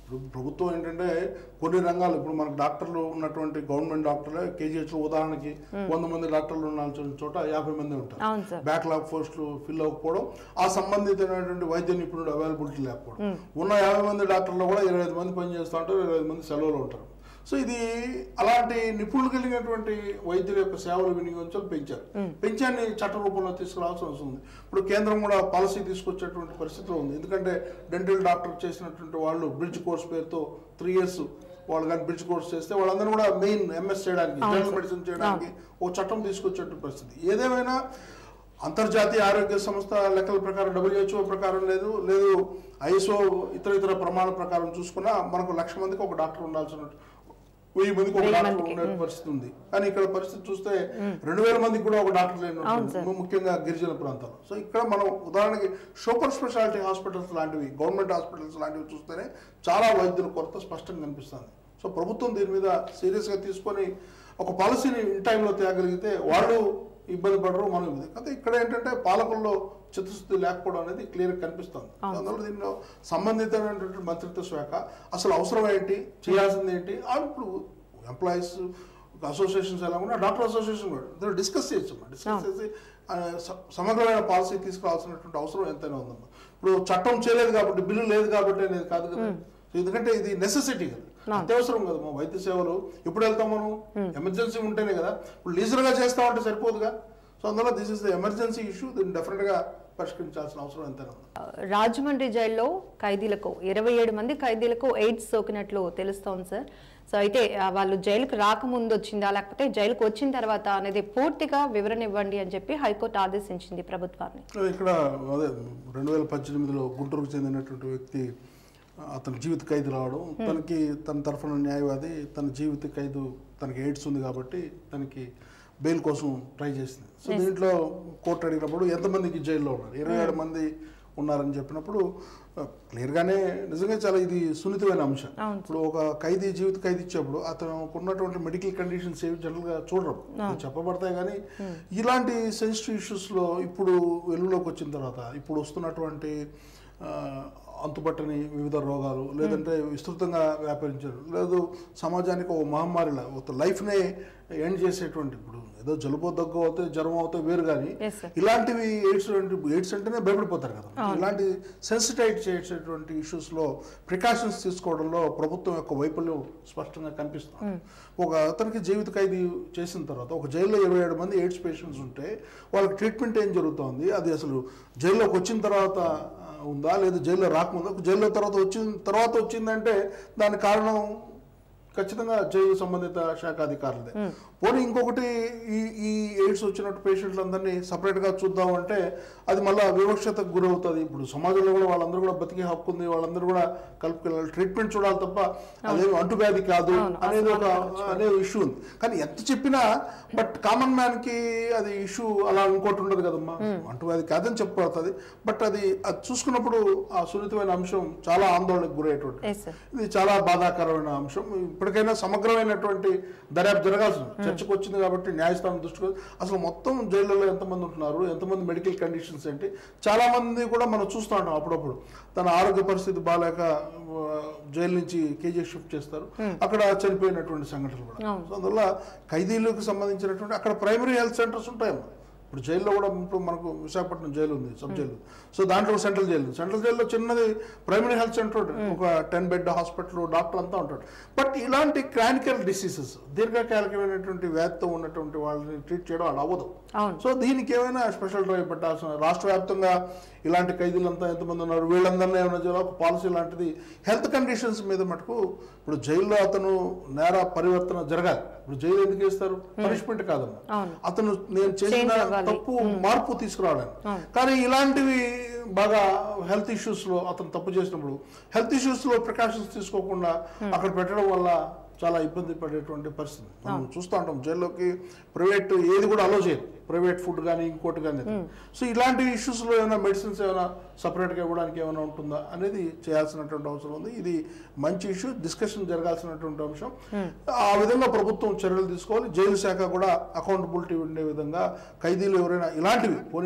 ఇప్పుడు ప్రభుత్వం ఏంటంటే కొన్ని రంగాలు ఇప్పుడు మనకు డాక్టర్లు ఉన్నటువంటి గవర్నమెంట్ డాక్టర్లే కేజీహెచ్ ఉదాహరణకి వంద మంది డాక్టర్లు ఉండాల్సిన చోట యాభై మంది ఉంటారు అవును సార్ బ్యాక్లాగ్ పోస్టులు ఫిల్ అవ్వకపోవడం ఆ సంబంధితమైనటువంటి వైద్య నిపుణుడు అవైలబిలిటీ లేకపోవడం ఉన్న యాభై మంది డాక్టర్లు కూడా ఇరవై ఐదు మంది పని చేస్తూ ఉంటారు ఇరవై ఐదు మంది సెలవులు ఉంటారు సో ఇది అలాంటి నిపుణులు కలిగినటువంటి వైద్యుల యొక్క సేవలు వినియోగించాలి పెంచారు పెంచాన్ని చట్ట రూపంలో తీసుకురావాల్సిన అవసరం ఉంది ఇప్పుడు కేంద్రం కూడా పాలసీ తీసుకొచ్చేటువంటి పరిస్థితిలో ఉంది ఎందుకంటే డెంటల్ డాక్టర్ చేసినటువంటి వాళ్ళు బ్రిడ్జ్ కోర్స్ పేరుతో త్రీ ఇయర్స్ వాళ్ళు కానీ బ్రిడ్జ్ కోర్స్ చేస్తే వాళ్ళందరూ కూడా మెయిన్ ఎంఎస్ చేయడానికి జనరల్ మెడిసిన్ చేయడానికి ఓ చట్టం తీసుకొచ్చేటువంటి పరిస్థితి ఏదేమైనా అంతర్జాతీయ ఆరోగ్య సంస్థ లెక్కల ప్రకారం డబ్ల్యూహెచ్ఓ ప్రకారం లేదు లేదు ఐఎస్ఓ ఇతర ఇతర ప్రమాణాల ప్రకారం చూసుకున్నా మనకు లక్ష మందికి ఒక డాక్టర్ ఉండాల్సిన వెయ్యి మందికి ఒక వెయ్యి డాక్టర్ మందికి, ఉండే పరిస్థితి ఉంది కానీ ఇక్కడ పరిస్థితి చూస్తే రెండు వేల మందికి కూడా ఒక డాక్టర్ అవును లేని సార్. ముఖ్యంగా గిరిజన ప్రాంతాలు సో ఇక్కడ మనం ఉదాహరణకి సూపర్ స్పెషాలిటీ హాస్పిటల్స్ లాంటివి గవర్నమెంట్ హాస్పిటల్స్ లాంటివి చూస్తేనే చాలా వైద్యుల కొరత స్పష్టంగా కనిపిస్తుంది సో ప్రభుత్వం దీని మీద సీరియస్గా తీసుకొని ఒక పాలసీని ఇన్ టైంలో తేగలిగితే వాళ్ళు ఇబ్బంది పడరు మనం ఇబ్బంది కాకపోతే ఇక్కడ ఏంటంటే పాలకుల్లో చిత్తశుద్ధి లేకపోవడం అనేది క్లియర్ కనిపిస్తుంది అందువల్ల దీనిలో సంబంధితమైనటువంటి మంత్రిత్వ శాఖ అసలు అవసరం ఏంటి చేయాల్సింది ఏంటి ఆ ఇప్పుడు ఎంప్లాయీస్ అసోసియేషన్స్ ఎలా ఉన్నా డాక్టర్ అసోసియేషన్ కూడా ఇద్దరు డిస్కస్ చేయొచ్చు డిస్కస్ చేసి ఆ, స- సమగ్రమైన పాలసీ తీసుకురావాల్సినటువంటి అవసరం ఎంతైనా ఉందమ్మా ఇప్పుడు చట్టం చేయలేదు కాబట్టి బిల్లు లేదు కాబట్టి అనేది కాదు కదా సో ఎందుకంటే ఇది నెసెసిటీ కదా అత్యవసరం కదా మా వైద్య సేవలు ఎప్పుడు వెళ్తాం మనం ఎమర్జెన్సీ ఉంటేనే కదా ఇప్పుడు లీజర్గా చేస్తామంటే సరిపోదుగా సో అందువల్ల this is the emergency issue దీన్ని డెఫినెట్గా పరిష్కరించాల్సిన అవసరం ఎంతైనా ఉంది రాజమండ్రి జైల్లో ఖైదీలకు ఇరవై ఏడు మంది ఖైదీలకు ఎయిడ్స్ సోకినట్లు తెలుస్తోంది సార్ సో అయితే ఆ, వాళ్ళు జైలుకు రాకముందు వచ్చిందా లేకపోతే జైలుకు వచ్చిన తర్వాత అనేది పూర్తిగా వివరణ ఇవ్వండి అని చెప్పి హైకోర్టు ఆదేశించింది ప్రభుత్వాన్ని ఇక్కడ అదే రెండు వేల పద్దెనిమిదిలో గుంటూరుకు చెందినటువంటి వ్యక్తి అతను జీవిత ఖైదు రావడం తనకి తన తరఫున న్యాయవాది తన జీవిత ఖైదు తనకి ఎయిడ్స్ ఉంది కాబట్టి తనకి బెయిల్ కోసం ట్రై చేసింది సో దీంట్లో కోర్టు అడిగినప్పుడు ఎంతమందికి జైల్లో ఉన్నారు ఇరవై ఏడు మంది ఉన్నారని చెప్పినప్పుడు ఆ, క్లియర్గానే నిజంగా చాలా ఇది సున్నితమైన అంశం అవును. ఇప్పుడు ఒక ఖైదీ జీవిత ఖైదీ ఇచ్చేప్పుడు అతను ఉన్నటువంటి మెడికల్ కండిషన్స్ ఏవి జనరల్గా చూడరు చెప్పబడతాయి కానీ ఇలాంటి సెన్సిటివ్ ఇష్యూస్లో ఇప్పుడు వెలుగులోకి వచ్చిన తర్వాత ఇప్పుడు వస్తున్నటువంటి ఆ, అంతుపట్టని వివిధ రోగాలు లేదంటే విస్తృతంగా వ్యాపరించారు లేదు సమాజానికి ఒక మహమ్మారిలా ఒక లైఫ్నే ఎండ్ చేసేటువంటి ఇప్పుడు ఏదో జలుబు దగ్గు అవుతే జ్వరం అవుతే వేరు కానీ Yes, sir. ఇలాంటివి ఎయిడ్స్ ఎయిడ్స్ అంటేనే భయపడిపోతారు కదా ఇలాంటి సెన్సిటైట్ చేసేటువంటి ఇష్యూస్లో ప్రికాషన్స్ తీసుకోవడంలో ప్రభుత్వం యొక్క వైఫల్యం స్పష్టంగా కనిపిస్తుంది ఒక అతనికి జీవిత ఖైదీ చేసిన తర్వాత ఒక జైల్లో ఇరవై ఏడు మంది ఎయిడ్స్ పేషెంట్స్ ఉంటే వాళ్ళకి ట్రీట్మెంట్ ఏం జరుగుతోంది అది అసలు జైల్లోకి వచ్చిన తర్వాత ఆ, ఉందా లేదా జైల్లో రాకముందా జైల్లో తర్వాత వచ్చిన తర్వాత వచ్చిందంటే దాని కారణం ఖచ్చితంగా జైలు సంబంధిత శాఖ అధికారులదే పోనీ ఇంకొకటి ఈ ఈ ఎయిడ్స్ వచ్చినట్టు పేషెంట్లందరినీ సపరేట్గా చూద్దాం అంటే అది మళ్ళీ వివక్షతకు గురవుతుంది ఇప్పుడు సమాజంలో కూడా వాళ్ళందరూ కూడా బతికే హక్కు ఉంది వాళ్ళందరూ కూడా కలుపుకెళ్ళాలి ట్రీట్మెంట్ చూడాలి తప్ప అదేమి అంటువ్యాధి కాదు అవును, అనేది ఒక అనే ఇష్యూ ఉంది కానీ ఎంత చెప్పినా బట్ కామన్ మ్యాన్ కి అది ఇష్యూ అలా ఇంకోటి ఉండదు కదమ్మా అంటువ్యాధి కాదని చెప్పబడుతుంది బట్ అది అది చూసుకున్నప్పుడు ఆ సున్నితమైన అంశం చాలా ఆందోళనకు గురయ్యేటువంటి ఎస్ సార్ ఇది చాలా బాధాకరమైన అంశం ఇప్పటికైనా సమగ్రమైనటువంటి దర్యాప్తు జరగాల్సింది చర్చకు వచ్చింది కాబట్టి న్యాయస్థానం దృష్టికి వచ్చి- అసలు మొత్తం జైళ్ళలో ఎంతమంది ఉంటున్నారు ఎంతమంది మెడికల్ కండిషన్స్ ఏంటి చాలా మంది కూడా మనం చూస్తూ ఉంటాం అప్పుడప్పుడు తన ఆరోగ్య పరిస్థితి బాగాలేక ఆ, జైలు నుంచి కేజీ షిఫ్ట్ చేస్తారు అక్కడ చనిపోయినటువంటి సంఘటనలు కూడా అవును. సో అందువల్ల ఖైదీలకు సంబంధించినటువంటి అక్కడ ప్రైమరీ హెల్త్ సెంటర్స్ ఉంటాయమ్మా ఇప్పుడు జైల్లో కూడా ఇప్పుడు మనకు విశాఖపట్నం జైలు ఉంది సబ్ జైలు సో దాంట్లో సెంట్రల్ జైలు ఉంది. సెంట్రల్ జైల్లో చిన్నది ప్రైమరీ హెల్త్ సెంటర్ ఉంటుంది ఒక టెన్ బెడ్ హాస్పిటల్ డాక్టర్ అంతా ఉంటాడు బట్ ఇలాంటి క్రానికల్ డిసీజెస్ దీర్ఘకాలికమైనటువంటి వ్యాధితో ఉన్నటువంటి వాళ్ళని ట్రీట్ చేయడం అది అవ్వదు అవును సో దీనికి ఏమైనా స్పెషల్ డ్రైవ్ పెట్టాల్సిన రాష్ట్ర వ్యాప్తంగా ఇలాంటి ఖైదీలంతా ఎంతమంది ఉన్నారు వీళ్ళందరినీ ఏమైనా చేయాలి ఒక పాలసీ లాంటిది హెల్త్ కండిషన్స్ మీద మటుకు ఇప్పుడు జైల్లో అతను నేర పరివర్తన జరగాలి ఇప్పుడు జైలు ఎందుకు వేస్తారు పనిష్మెంట్ కాదమ్మా అవును అతను నేను చేసిన Change అవ్వాలి. తప్పు మార్పు తీసుకురావడానికి అవును. కానీ ఇలాంటివి బాగా హెల్త్ ఇష్యూస్ లో అతను తప్పు చేసినప్పుడు హెల్త్ ఇష్యూస్ లో ప్రికాషన్స్ తీసుకోకుండా అక్కడ పెట్టడం వల్ల చాలా ఇబ్బంది పడేటువంటి పరిస్థితి మనం చూస్తూ ఉంటాం జైల్లోకి ప్రైవేట్ ఏది కూడా అలో చేయరు ప్రైవేట్ ఫుడ్ కానీ ఇంకోటి కానీ సో ఇలాంటి issues లో ఏమైనా మెడిసిన్స్ ఏమైనా సపరేట్గా ఇవ్వడానికి ఏమైనా ఉంటుందా అనేది చేయాల్సినటువంటి అవసరం ఉంది ఇది మంచి ఇష్యూ డిస్కషన్ జరగాల్సినటువంటి అంశం ఆ విధంగా ప్రభుత్వం చర్యలు తీసుకోవాలి జైలు శాఖ కూడా అకౌంటబిలిటీ ఉండే విధంగా ఖైదీలు ఎవరైనా ఇలాంటివి పోనీ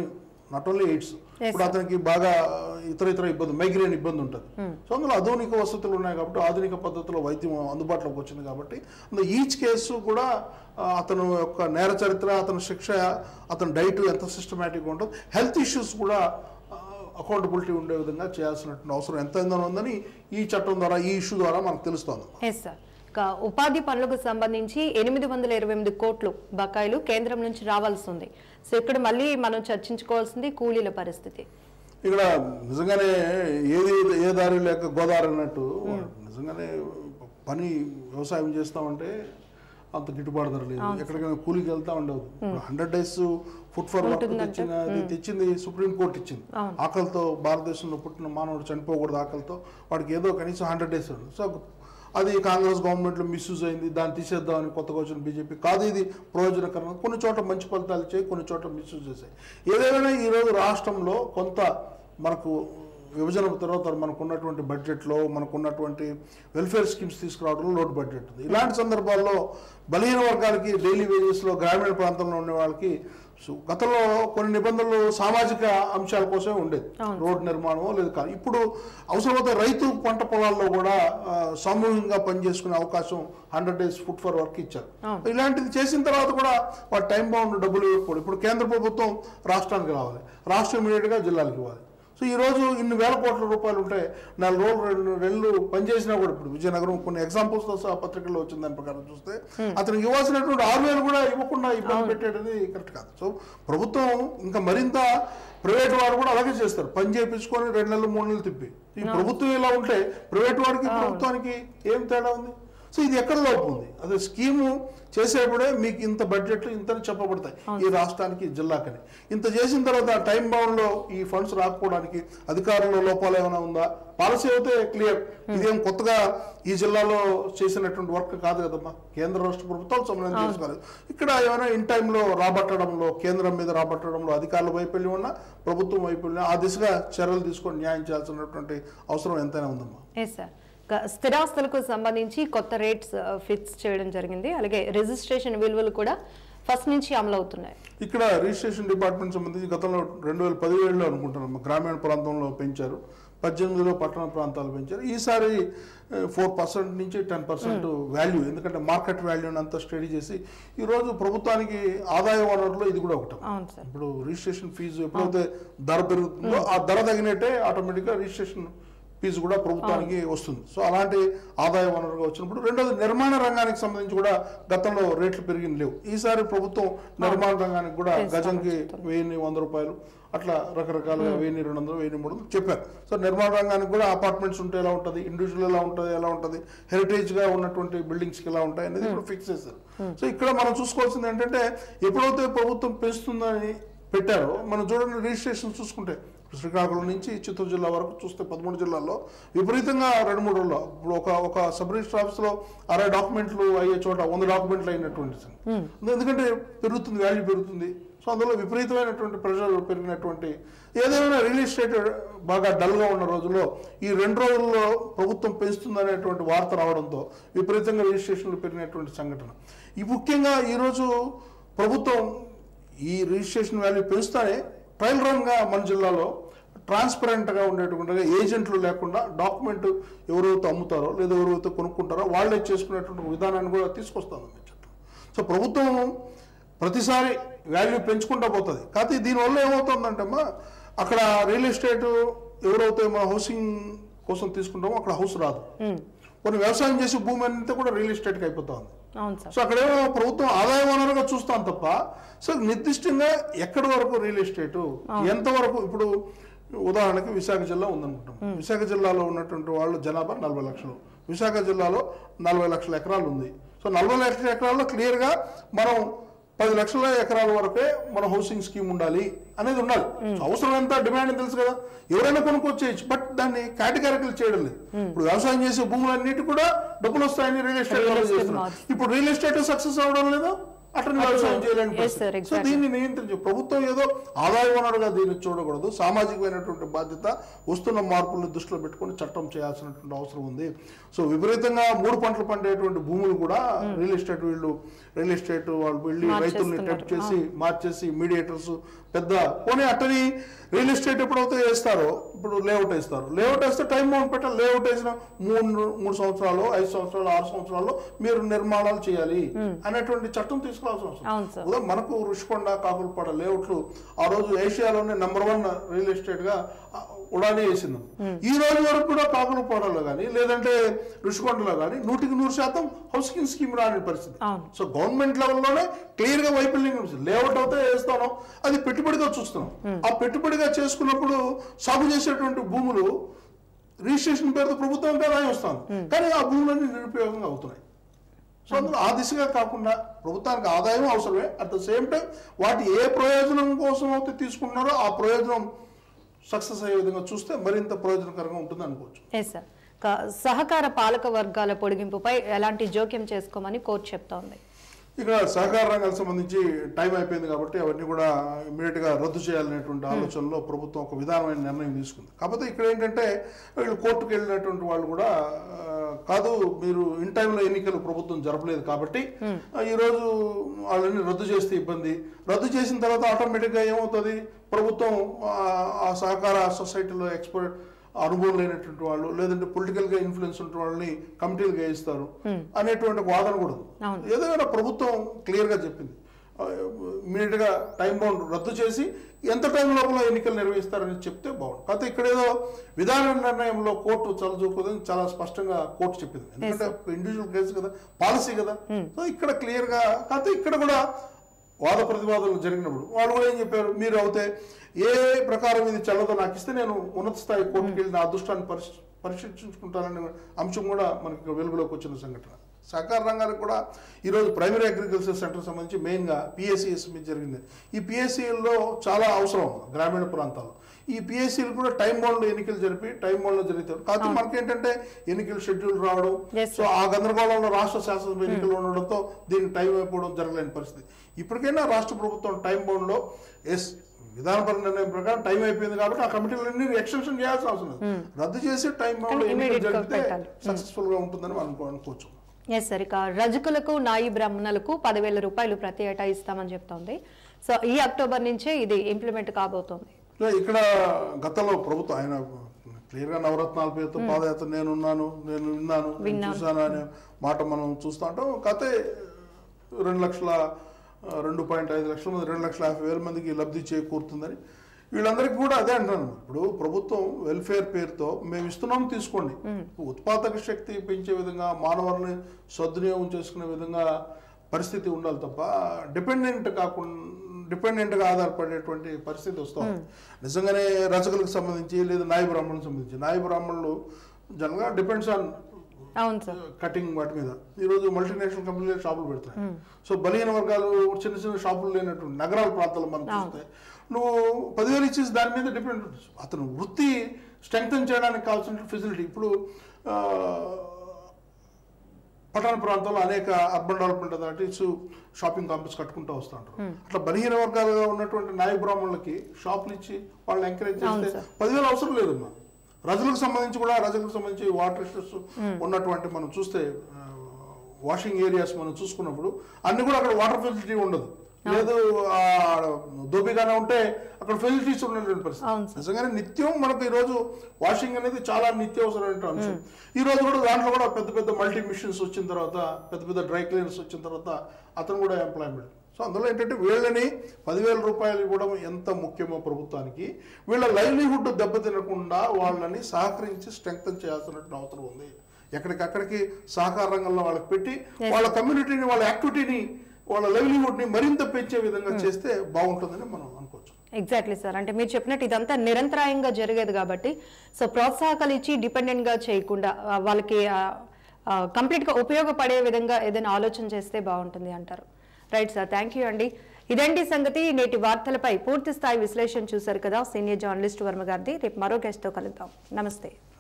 నాట్ ఓన్లీ ఎయిడ్స్ ఇప్పుడు అతనికి బాగా ఇతర ఇతర ఇబ్బంది మైగ్రేన్ ఇబ్బంది ఉంటుంది సో అందులో ఆధునిక వసతులు ఉన్నాయి కాబట్టి ఆధునిక పద్ధతిలో వైద్యం అందుబాటులోకి వచ్చింది కాబట్టి అందులో ఈచ్ కేసు కూడా ఆ, అతను యొక్క నేర చరిత్ర అతని శిక్ష అతని డైట్ ఎంత సిస్టమేటిక్గా ఉంటుంది హెల్త్ ఇష్యూస్ కూడా అకౌంటబిలిటీ ఉండే విధంగా చేయాల్సినటువంటి అవసరం ఎంతైనా ఉందని ఈ చట్టం ద్వారా ఈ ఇష్యూ ద్వారా మనకు తెలుస్తోంది ఎస్ సార్ ఇక ఉపాధి పనులకు సంబంధించి ఎనిమిది వందల ఇరవై ఎనిమిది కోట్లు బకాయిలు కేంద్రం నుంచి రావాల్సి ఉంది సో ఇక్కడ మళ్ళీ మనం చర్చించుకోవాల్సింది కూలీల పరిస్థితి ఇక్కడ నిజంగానే ఏది ఏ దారి లేక గోదావరి అన్నట్టు నిజంగానే పని వ్యవసాయం చేస్తామంటే అంత గిట్టుబాటు ధర లేదు ఎక్కడికైనా కూలికి వెళ్తా ఉండవు hundred days food for work తెచ్చినది తెచ్చింది సుప్రీం కోర్టు ఇచ్చింది ఆకలితో భారతదేశంలో పుట్టిన మానవుడు చనిపోకూడదు ఆకలితో వాడికి ఏదో కనీసం హండ్రెడ్ డేస్ సో అది కాంగ్రెస్ గవర్నమెంట్లో మిస్యూజ్ అయింది దాన్ని తీసేద్దామని కొత్తగా వచ్చిన బీజేపీ కాదు ఇది ప్రయోజనకరం కొన్ని చోట్ల మంచి ఫలితాలు ఇచ్చాయి కొన్ని చోట్ల మిస్యూజ్ చేశాయి ఏదేమైనా ఈరోజు రాష్ట్రంలో కొంత మనకు విభజన తర్వాత మనకు ఉన్నటువంటి బడ్జెట్లో మనకు ఉన్నటువంటి వెల్ఫేర్ స్కీమ్స్ తీసుకురావడంలో లోటు బడ్జెట్ ఉంది ఇలాంటి సందర్భాల్లో బలహీన వర్గాలకి డైలీ వేజెస్లో గ్రామీణ ప్రాంతంలో ఉండే వాళ్ళకి సు- గతంలో కొన్ని నిబంధనలు సామాజిక అంశాల కోసమే ఉండేది రోడ్ నిర్మాణం లేదు కాదు ఇప్పుడు అవసరమైతే రైతు పంట పొలాల్లో కూడా ఆ, సామూహికంగా పనిచేసుకునే అవకాశం hundred days food for work ఇచ్చారు ఇలాంటిది చేసిన తర్వాత కూడా వాటి టైం బౌండ్ డబ్బులు ఇవ్వకూడదు ఇప్పుడు కేంద్ర ప్రభుత్వం రాష్ట్రానికి రావాలి రాష్ట్రం ఇమీడియట్గా జిల్లాలకు ఇవ్వాలి సో ఈ రోజు ఇన్ని వేల కోట్ల రూపాయలు ఉంటాయి నాలుగు రోజులు రెండు నెలలు పనిచేసినా కూడా ఇప్పుడు విజయనగరం కొన్ని ఎగ్జాంపుల్స్ తో సహా పత్రికల్లో వచ్చిన దాని ప్రకారం చూస్తే అతనికి ఇవ్వాల్సినటువంటి ఆరు వేలు కూడా ఇవ్వకుండా ఇబ్బంది పెట్టేది కరెక్ట్ కాదు సో ప్రభుత్వం ఇంకా మరింత ప్రైవేట్ వారు కూడా అలాగే చేస్తారు పని చేయించుకొని రెండు నెలలు మూడు నెలలు తిప్పి ఈ ప్రభుత్వం ఇలా ఉంటే ప్రైవేట్ వాడికి ప్రభుత్వానికి ఏం తేడా ఉంది సో ఇది ఎక్కడ లోపం ఉంది అదే స్కీము చేసేప్పుడే మీకు ఇంత బడ్జెట్లు ఇంత చెప్పబడతాయి ఈ రాష్ట్రానికి ఈ జిల్లాకని ఇంత చేసిన తర్వాత టైం బౌండ్ లో ఈ ఫండ్స్ రాకపోవడానికి అధికారుల లోపాలు ఏమైనా ఉందా పాలసీ అయితే క్లియర్ ఇదేం కొత్తగా ఈ జిల్లాలో చేసినటువంటి వర్క్ కాదు కదమ్మా కేంద్ర రాష్ట్ర ప్రభుత్వాలు సమన్వయం చేసుకోవాలి ఇక్కడ ఏమైనా ఇన్ టైంలో రాబట్టడంలో కేంద్రం మీద రాబట్టడంలో అధికారుల వైఫల్యం ఉన్నా ప్రభుత్వం వైఫల్యం ఆ దిశగా చర్యలు తీసుకొని న్యాయం చేయాల్సినటువంటి అవసరం ఎంతైనా ఉందమ్మా ఎస్ సార్ ఇక స్థిరాస్తులకు సంబంధించి కొత్త రేట్స్ ఫిక్స్ చేయడం జరిగింది అలాగే రిజిస్ట్రేషన్ విలువలు కూడా ఫస్ట్ నుంచి అమలు అవుతున్నాయి ఇక్కడ రిజిస్ట్రేషన్ డిపార్ట్మెంట్ సంబంధించి గతంలో రెండు వేల పదివేడులో అనుకుంటున్నాం గ్రామీణ ప్రాంతంలో పెంచారు పద్దెనిమిదిలో పట్టణ ప్రాంతాలు పెంచారు ఈసారి ఫోర్ పర్సెంట్ నుంచి టెన్ పర్సెంట్ వాల్యూ ఎందుకంటే మార్కెట్ వాల్యూని అంతా స్టడీ చేసి ఈరోజు ప్రభుత్వానికి ఆదాయ వనరులో ఇది కూడా ఒకటి అవును సార్ ఇప్పుడు రిజిస్ట్రేషన్ ఫీజు ఎప్పుడైతే ధర పెరుగుతుందో ఆ ధర తగినట్టే ఆటోమేటిక్గా రిజిస్ట్రేషన్ ఫీజు కూడా ప్రభుత్వానికి వస్తుంది సో అలాంటి ఆదాయ వనరుగా వచ్చినప్పుడు రెండోది నిర్మాణ రంగానికి సంబంధించి కూడా గతంలో రేట్లు పెరిగిన లేవు ఈసారి ప్రభుత్వం నిర్మాణ రంగానికి కూడా గజంకి వెయ్యి వంద రూపాయలు అట్లా రకరకాలుగా వెయ్యి రెండు వందలు వెయ్యి మూడు వందలు చెప్పారు సో నిర్మాణ రంగానికి కూడా అపార్ట్మెంట్స్ ఉంటే ఎలా ఉంటుంది ఇండివిజువల్ ఎలా ఉంటుంది ఎలా ఉంటుంది హెరిటేజ్ గా ఉన్నటువంటి బిల్డింగ్స్ కి ఎలా ఉంటాయి అనేది ఇప్పుడు ఫిక్స్ చేశారు సో ఇక్కడ మనం చూసుకోవాల్సింది ఏంటంటే ఎప్పుడైతే ప్రభుత్వం పెంచుతుందని పెట్టారో మనం చూడండి రిజిస్ట్రేషన్ చూసుకుంటే శ్రీకాకుళం నుంచి చిత్తూరు జిల్లా వరకు చూస్తే పదమూడు జిల్లాల్లో విపరీతంగా రెండు మూడు రోజుల్లో ఇప్పుడు ఒక ఒక సబ్ రిజిస్టర్ ఆఫీస్లో అరవై డాక్యుమెంట్లు అయ్యే చోట వంద డాక్యుమెంట్లు అయినటువంటి సంగతి. ఎందుకంటే పెరుగుతుంది వాల్యూ పెరుగుతుంది సో అందులో విపరీతమైనటువంటి ప్రెషర్ పెరిగినటువంటి ఏదైనా రియల్ ఎస్టేట్ బాగా డల్గా ఉన్న రోజుల్లో ఈ రెండు రోజుల్లో ప్రభుత్వం పెంచుతుందనేటువంటి వార్త రావడంతో విపరీతంగా రిజిస్ట్రేషన్లు పెరిగినటువంటి సంఘటన ఈ ముఖ్యంగా ఈరోజు ప్రభుత్వం ఈ రిజిస్ట్రేషన్ వాల్యూ పెంచుతానే ట్రయల్ రన్గా మన జిల్లాలో ట్రాన్స్పరెంట్గా ఉండేటువంటి ఏజెంట్లు లేకుండా డాక్యుమెంట్ ఎవరైతే అమ్ముతారో లేదా ఎవరైతే కొనుక్కుంటారో వాళ్ళే చేసుకునేటువంటి విధానాన్ని కూడా తీసుకొస్తాను చట్టం సో ప్రభుత్వం ప్రతిసారి వాల్యూ పెంచుకుంటా పోతుంది కాకపోతే దీనివల్ల ఏమవుతుందంటే అమ్మా అక్కడ రియల్ ఎస్టేట్ ఎవరైతే మన హౌసింగ్ కోసం తీసుకుంటామో అక్కడ హౌస్ రాదు కొన్ని వ్యవసాయం చేసే భూమి అంతా కూడా రియల్ ఎస్టేట్కి అయిపోతా ఉంది అవును సార్ సో అక్కడేమో ప్రభుత్వం ఆదాయ వనరుగా చూస్తాం తప్ప సో నిర్దిష్టంగా ఎక్కడి వరకు రియల్ ఎస్టేట్ ఎంతవరకు ఇప్పుడు ఉదాహరణకి విశాఖ జిల్లా ఉందనుకుంటాం విశాఖ జిల్లాలో ఉన్నటువంటి వాళ్ళు జనాభా నలభై లక్షలు విశాఖ జిల్లాలో నలభై లక్షల ఎకరాలు ఉంది సో నలభై లక్షల ఎకరాల్లో క్లియర్గా మనం పది లక్షల ఎకరాల వరకే మన హౌసింగ్ స్కీమ్ ఉండాలి అనేది ఉండాలి సో అవసరం ఎంత డిమాండ్ తెలుసు కదా ఎవరైనా కొనుక్కొచ్చేయచ్చు బట్ దాన్ని కేటగిరికల్ చేయడం లేదు ఇప్పుడు వ్యవసాయం చేసే భూములన్నిటి కూడా డబ్బులు వస్తాయని రియల్ ఎస్టేట్ Real వాళ్ళు estate చేస్తున్నారు market. ఇప్పుడు రియల్ ఎస్టేట్ సక్సెస్ అవడం లేదా అటర్నీ వ్యవసాయం చేయలేని Yes, పరిస్థితి. sir, so exactly. దీన్ని నియంత్రించే ప్రభుత్వం ఏదో ఆదాయ వనరుగా దీన్ని చూడకూడదు సామాజికమైనటువంటి బాధ్యత వస్తున్న మార్పులను దృష్టిలో పెట్టుకొని చట్టం చేయాల్సినటువంటి అవసరం ఉంది సో విపరీతంగా మూడు పంటలు పండేటువంటి భూములు కూడా రియల్ ఎస్టేట్ వీళ్ళు రియల్ ఎస్టేట్ వాళ్ళు వెళ్ళి రైతుల్ని మార్చేస్తున్నారు. టెప్ చేసి మార్చేసి మీడియేటర్స్ పెద్ద పోనీ అట్టని రియల్ ఎస్టేట్ ఎప్పుడైతే వేస్తారో ఇప్పుడు లేఅవుట్ వేస్తారు లేఅవుట్ వేస్తే టైం బౌండ్ పెట్టాలి లేఅవుట్ వేసిన మూడు మూడు సంవత్సరాలు ఐదు సంవత్సరాలు ఆరు సంవత్సరాల్లో మీరు నిర్మాణాలు చేయాలి అనేటువంటి చట్టం తీసుకురావాల్సిన అవసరం అవును సార్. ఉదాహరణ మనకు రుషికొండ కాకులపాడ లేఅవుట్లు ఆ రోజు ఏషియాలోనే నెంబర్ వన్ రియల్ ఎస్టేట్ గా ఆ, ఉడానే వేసింది ఈ రోజు వరకు కూడా కాకులపాడలో కానీ లేదంటే రుషికొండలో కానీ నూటికి నూరు శాతం హౌసింగ్ స్కీమ్ రాని పరిస్థితి అవును. సో గవర్నమెంట్ లెవెల్లోనే క్లియర్ గా వైఫల్యం కనిపిస్తుంది లేఅవుట్ అవుతే వేస్తాను అది పెట్టుబడిగా చూస్తున్నాం ఆ పెట్టుబడిగా చేసుకున్నప్పుడు సాగు చేసేటువంటి భూములు రిజిస్ట్రేషన్ పేరుతో ప్రభుత్వం ఆదాయం వస్తుంది కానీ ఆ భూములన్నీ నిరుపయోగంగా అవుతున్నాయి సో అందులో ఆ దిశగా కాకుండా ప్రభుత్వానికి ఆదాయం అవసరమే అట్ ద సేమ్ టైం వాటి ఏ ప్రయోజనం కోసం అయితే తీసుకుంటున్నారో ఆ ప్రయోజనం సక్సెస్ అయ్యే విధంగా చూస్తే మరింత ప్రయోజనకరంగా ఉంటుంది అనుకోవచ్చు ఎస్ సార్ క- సహకార పాలక వర్గాల పొడిగింపుపై ఎలాంటి జోక్యం చేసుకోమని కోర్టు చెప్తోంది ఇక్కడ సహకార రంగానికి సంబంధించి టైం అయిపోయింది కాబట్టి అవన్నీ కూడా ఇమీడియట్ గా రద్దు చేయాలనేటువంటి ఆలోచనలో ప్రభుత్వం ఒక విధానమైన నిర్ణయం తీసుకుంది కాకపోతే ఇక్కడ ఏంటంటే వీళ్ళు కోర్టుకు వెళ్ళినటువంటి వాళ్ళు కూడా ఆ, కాదు మీరు ఇన్ టైంలో ఎన్నికలు ప్రభుత్వం జరపలేదు కాబట్టి ఆ, ఈ రోజు వాళ్ళని రద్దు చేస్తే ఇబ్బంది రద్దు చేసిన తర్వాత ఆటోమేటిక్ గా ఏమవుతుంది ప్రభుత్వం ఆ, ఆ సహకార సొసైటీలో ఎక్స్పర్ట్ అనుభవం లేనటువంటి వాళ్ళు లేదంటే పొలిటికల్ గా ఇన్ఫ్లుయెన్స్ ఉన్న వాళ్ళని కమిటీలుగా వేయిస్తారు అనేటువంటి ఒక వాదన కూడా ఉంది. అవును. ఏదైనా ప్రభుత్వం క్లియర్ గా చెప్పింది ఇమీడియట్ గా టైం బౌండ్ రద్దు చేసి ఎంత టైం లోపల ఎన్నికలు నిర్వహిస్తారని చెప్తే బాగుంది కాకపోతే ఇక్కడ ఏదో విధాన నిర్ణయంలో కోర్టు చలచూపుదని చాలా స్పష్టంగా కోర్టు చెప్పింది ఎందుకంటే ఇండివిజువల్ కేసు కదా పాలసీ కదా సో ఇక్కడ క్లియర్ గా కాకపోతే ఇక్కడ కూడా వాద ప్రతివాదనలు జరిగినప్పుడు వాళ్ళు కూడా ఏం చెప్పారు మీరు అవుతే ఏ ప్రకారం ఇది చల్లదో నాకు ఇస్తే నేను ఉన్నత స్థాయి కోర్టుకి వెళ్ళి నా అదృష్టాన్ని పరిశీ పరిశీలించుకుంటాననే అంశం కూడా మనకి ఇక్కడ వెలుగులోకి వచ్చిన సంఘటన సహకార రంగానికి కూడా ఈరోజు ప్రైమరీ అగ్రికల్చర్ సెంటర్ సంబంధించి మెయిన్గా పిఎస్సిఎస్ మీద జరిగింది ఈ పిఎస్సిఎల్లో చాలా అవసరం గ్రామీణ ప్రాంతాల్లో ఈ పిఎస్సీలు కూడా టైం బౌండ్ ఎన్నికలు జరిపి టైం బౌండ్ లో జరుగుతాయి కాకపోతే మనకేంటంటే ఎన్నికల షెడ్యూల్ రావడం Yes, సో ఆ గందరగోళంలో రాష్ట్ర శాసనసభ ఎన్నికలు ఉండడంతో దీనికి టైం అయిపోవడం జరగలేని పరిస్థితి ఇప్పటికైనా రాష్ట్ర ప్రభుత్వం టైం బౌండ్ లో ఎస్ విధానపర నిర్ణయం ప్రకారం టైం అయిపోయింది కాబట్టి ఆ కమిటీలన్నీ ఎక్స్టెన్షన్ చేయాల్సిన అవసరం లేదు రద్దు చేసి టైం బౌండ్ కానీ ఎన్నికలు immediate గా జరిగితే పెట్టాలి. సక్సెస్ఫుల్ గా ఉంటుందని మనం అనుకో- అనుకోవచ్చు ఎస్ సార్ ఇక రజకులకు నాయి బ్రాహ్మణులకు పదివేల రూపాయలు ప్రతి ఏటా ఇస్తామని చెప్తోంది సో ఈ అక్టోబర్ నుంచే ఇది ఇంప్లిమెంట్ కాబోతోంది సో ఇక్కడ గతంలో ప్రభుత్వం ఆయన క్లియర్ గా నవరత్నాల పేరుతో పాదయాత్ర నేనున్నాను నేను విన్నాను నేను విన్నాను. చూశాను అనే మాట మనం చూస్తూ ఉంటాం కతే రెండు లక్షల ఆ, రెండు పాయింట్ ఐదు లక్షల మంది రెండు లక్షల యాభై వేల మందికి లబ్ధి చేకూరుతుందని వీళ్ళందరికీ కూడా అదే అంటున్నాను ఇప్పుడు ప్రభుత్వం వెల్ఫేర్ పేరుతో మేము ఇస్తున్నాం తీసుకోండి ఉత్పాదక శక్తి పెంచే విధంగా మానవుల్ని సద్వినియోగం చేసుకునే విధంగా పరిస్థితి ఉండాలి తప్ప డిపెండెంట్ కాకుండా డిపెండెంట్గా ఆధారపడేటువంటి పరిస్థితి వస్తాం నిజంగానే రచకులకు సంబంధించి లేదా నాయ బ్రాహ్మణులకు సంబంధించి నాయ బ్రాహ్మణులు జనరల్గా డిపెండ్స్ ఆన్ అవును సార్ కటింగ్ వాటి మీద ఈరోజు మల్టీనేషనల్ కంపెనీలు షాపులు పెడతాయి సో బలహీన వర్గాలు చిన్న చిన్న షాపులు లేనటువంటి నగరాల ప్రాంతాల్లో మనం చూస్తే నువ్వు పదివేలు ఇచ్చేసి దాని మీద డిపెండ్ అతను వృత్తి స్ట్రెంగ్తన్ చేయడానికి కావాల్సిన ఫెసిలిటీ ఇప్పుడు ఆ, పట్టణ ప్రాంతాల్లో అనేక urban development authorities shopping complex కట్టుకుంటూ వస్తూ ఉంటారు అట్లా బలహీన వర్గాలుగా ఉన్నటువంటి నాయ బ్రాహ్మణులకి షాపులు ఇచ్చి వాళ్ళని ఎంకరేజ్ అవును చేస్తే సార్. పదివేలు అవసరం లేదమ్మా రజులకు సంబంధించి కూడా రజులకు సంబంధించి వాటర్ ఇష్యూస్ ఉన్నటువంటి మనం చూస్తే వాషింగ్ ఏరియాస్ మనం చూసుకున్నప్పుడు అన్ని కూడా అక్కడ వాటర్ ఫెసిలిటీ ఉండదు లేదు ఆ, దోబిగానే ఉంటే అక్కడ ఫెసిలిటీస్ ఉన్నటువంటి పరిస్థితి అవును సార్. నిజంగానే నిత్యం మనకు ఈ రోజు వాషింగ్ అనేది చాలా నిత్యావసరమైన అంశం ఈ రోజు కూడా దాంట్లో కూడా పెద్ద పెద్ద మల్టీ మిషన్స్ వచ్చిన తర్వాత పెద్ద పెద్ద డ్రై క్లీనర్స్ వచ్చిన తర్వాత అతను కూడా ఎంప్లాయ్మెంట్ సో అందులో ఏంటంటే వీళ్ళని పదివేల రూపాయలు ఇవ్వడం ఎంత ముఖ్యమో ప్రభుత్వానికి వీళ్ళ లైవ్లీహుడ్ దెబ్బతినకుండా వాళ్ళని సహకరించి స్ట్రెంగ్తన్ చేయాల్సిన అవసరం ఉంది ఎక్కడికక్కడికి సహకార రంగంలో వాళ్ళకి పెట్టి వాళ్ళ కమ్యూనిటీని వాళ్ళ యాక్టివిటీని వాళ్ళ లైవ్లీహుడ్ ని మరింత పెంచే విధంగా చేస్తే బాగుంటుందని మనం అనుకోవచ్చు ఎగ్జాక్ట్లీ సార్ అంటే మీరు చెప్పినట్టు ఇదంతా నిరంతరాయంగా జరిగేది కాబట్టి సో ప్రోత్సాహకాలు ఇచ్చి డిపెండెంట్ గా చేయకుండా ఆ, వాళ్ళకి కంప్లీట్ గా ఉపయోగపడే విధంగా ఏదైనా ఆలోచన చేస్తే బాగుంటుంది అంటారు రైట్ సార్ థ్యాంక్ యూ అండి ఇదండి సంగతి నేటి వార్తలపై పూర్తి స్థాయి విశ్లేషణ చూశారు కదా సీనియర్ జర్నలిస్ట్ వర్మ గారిది రేపు మరో guest తో కలుద్దాం నమస్తే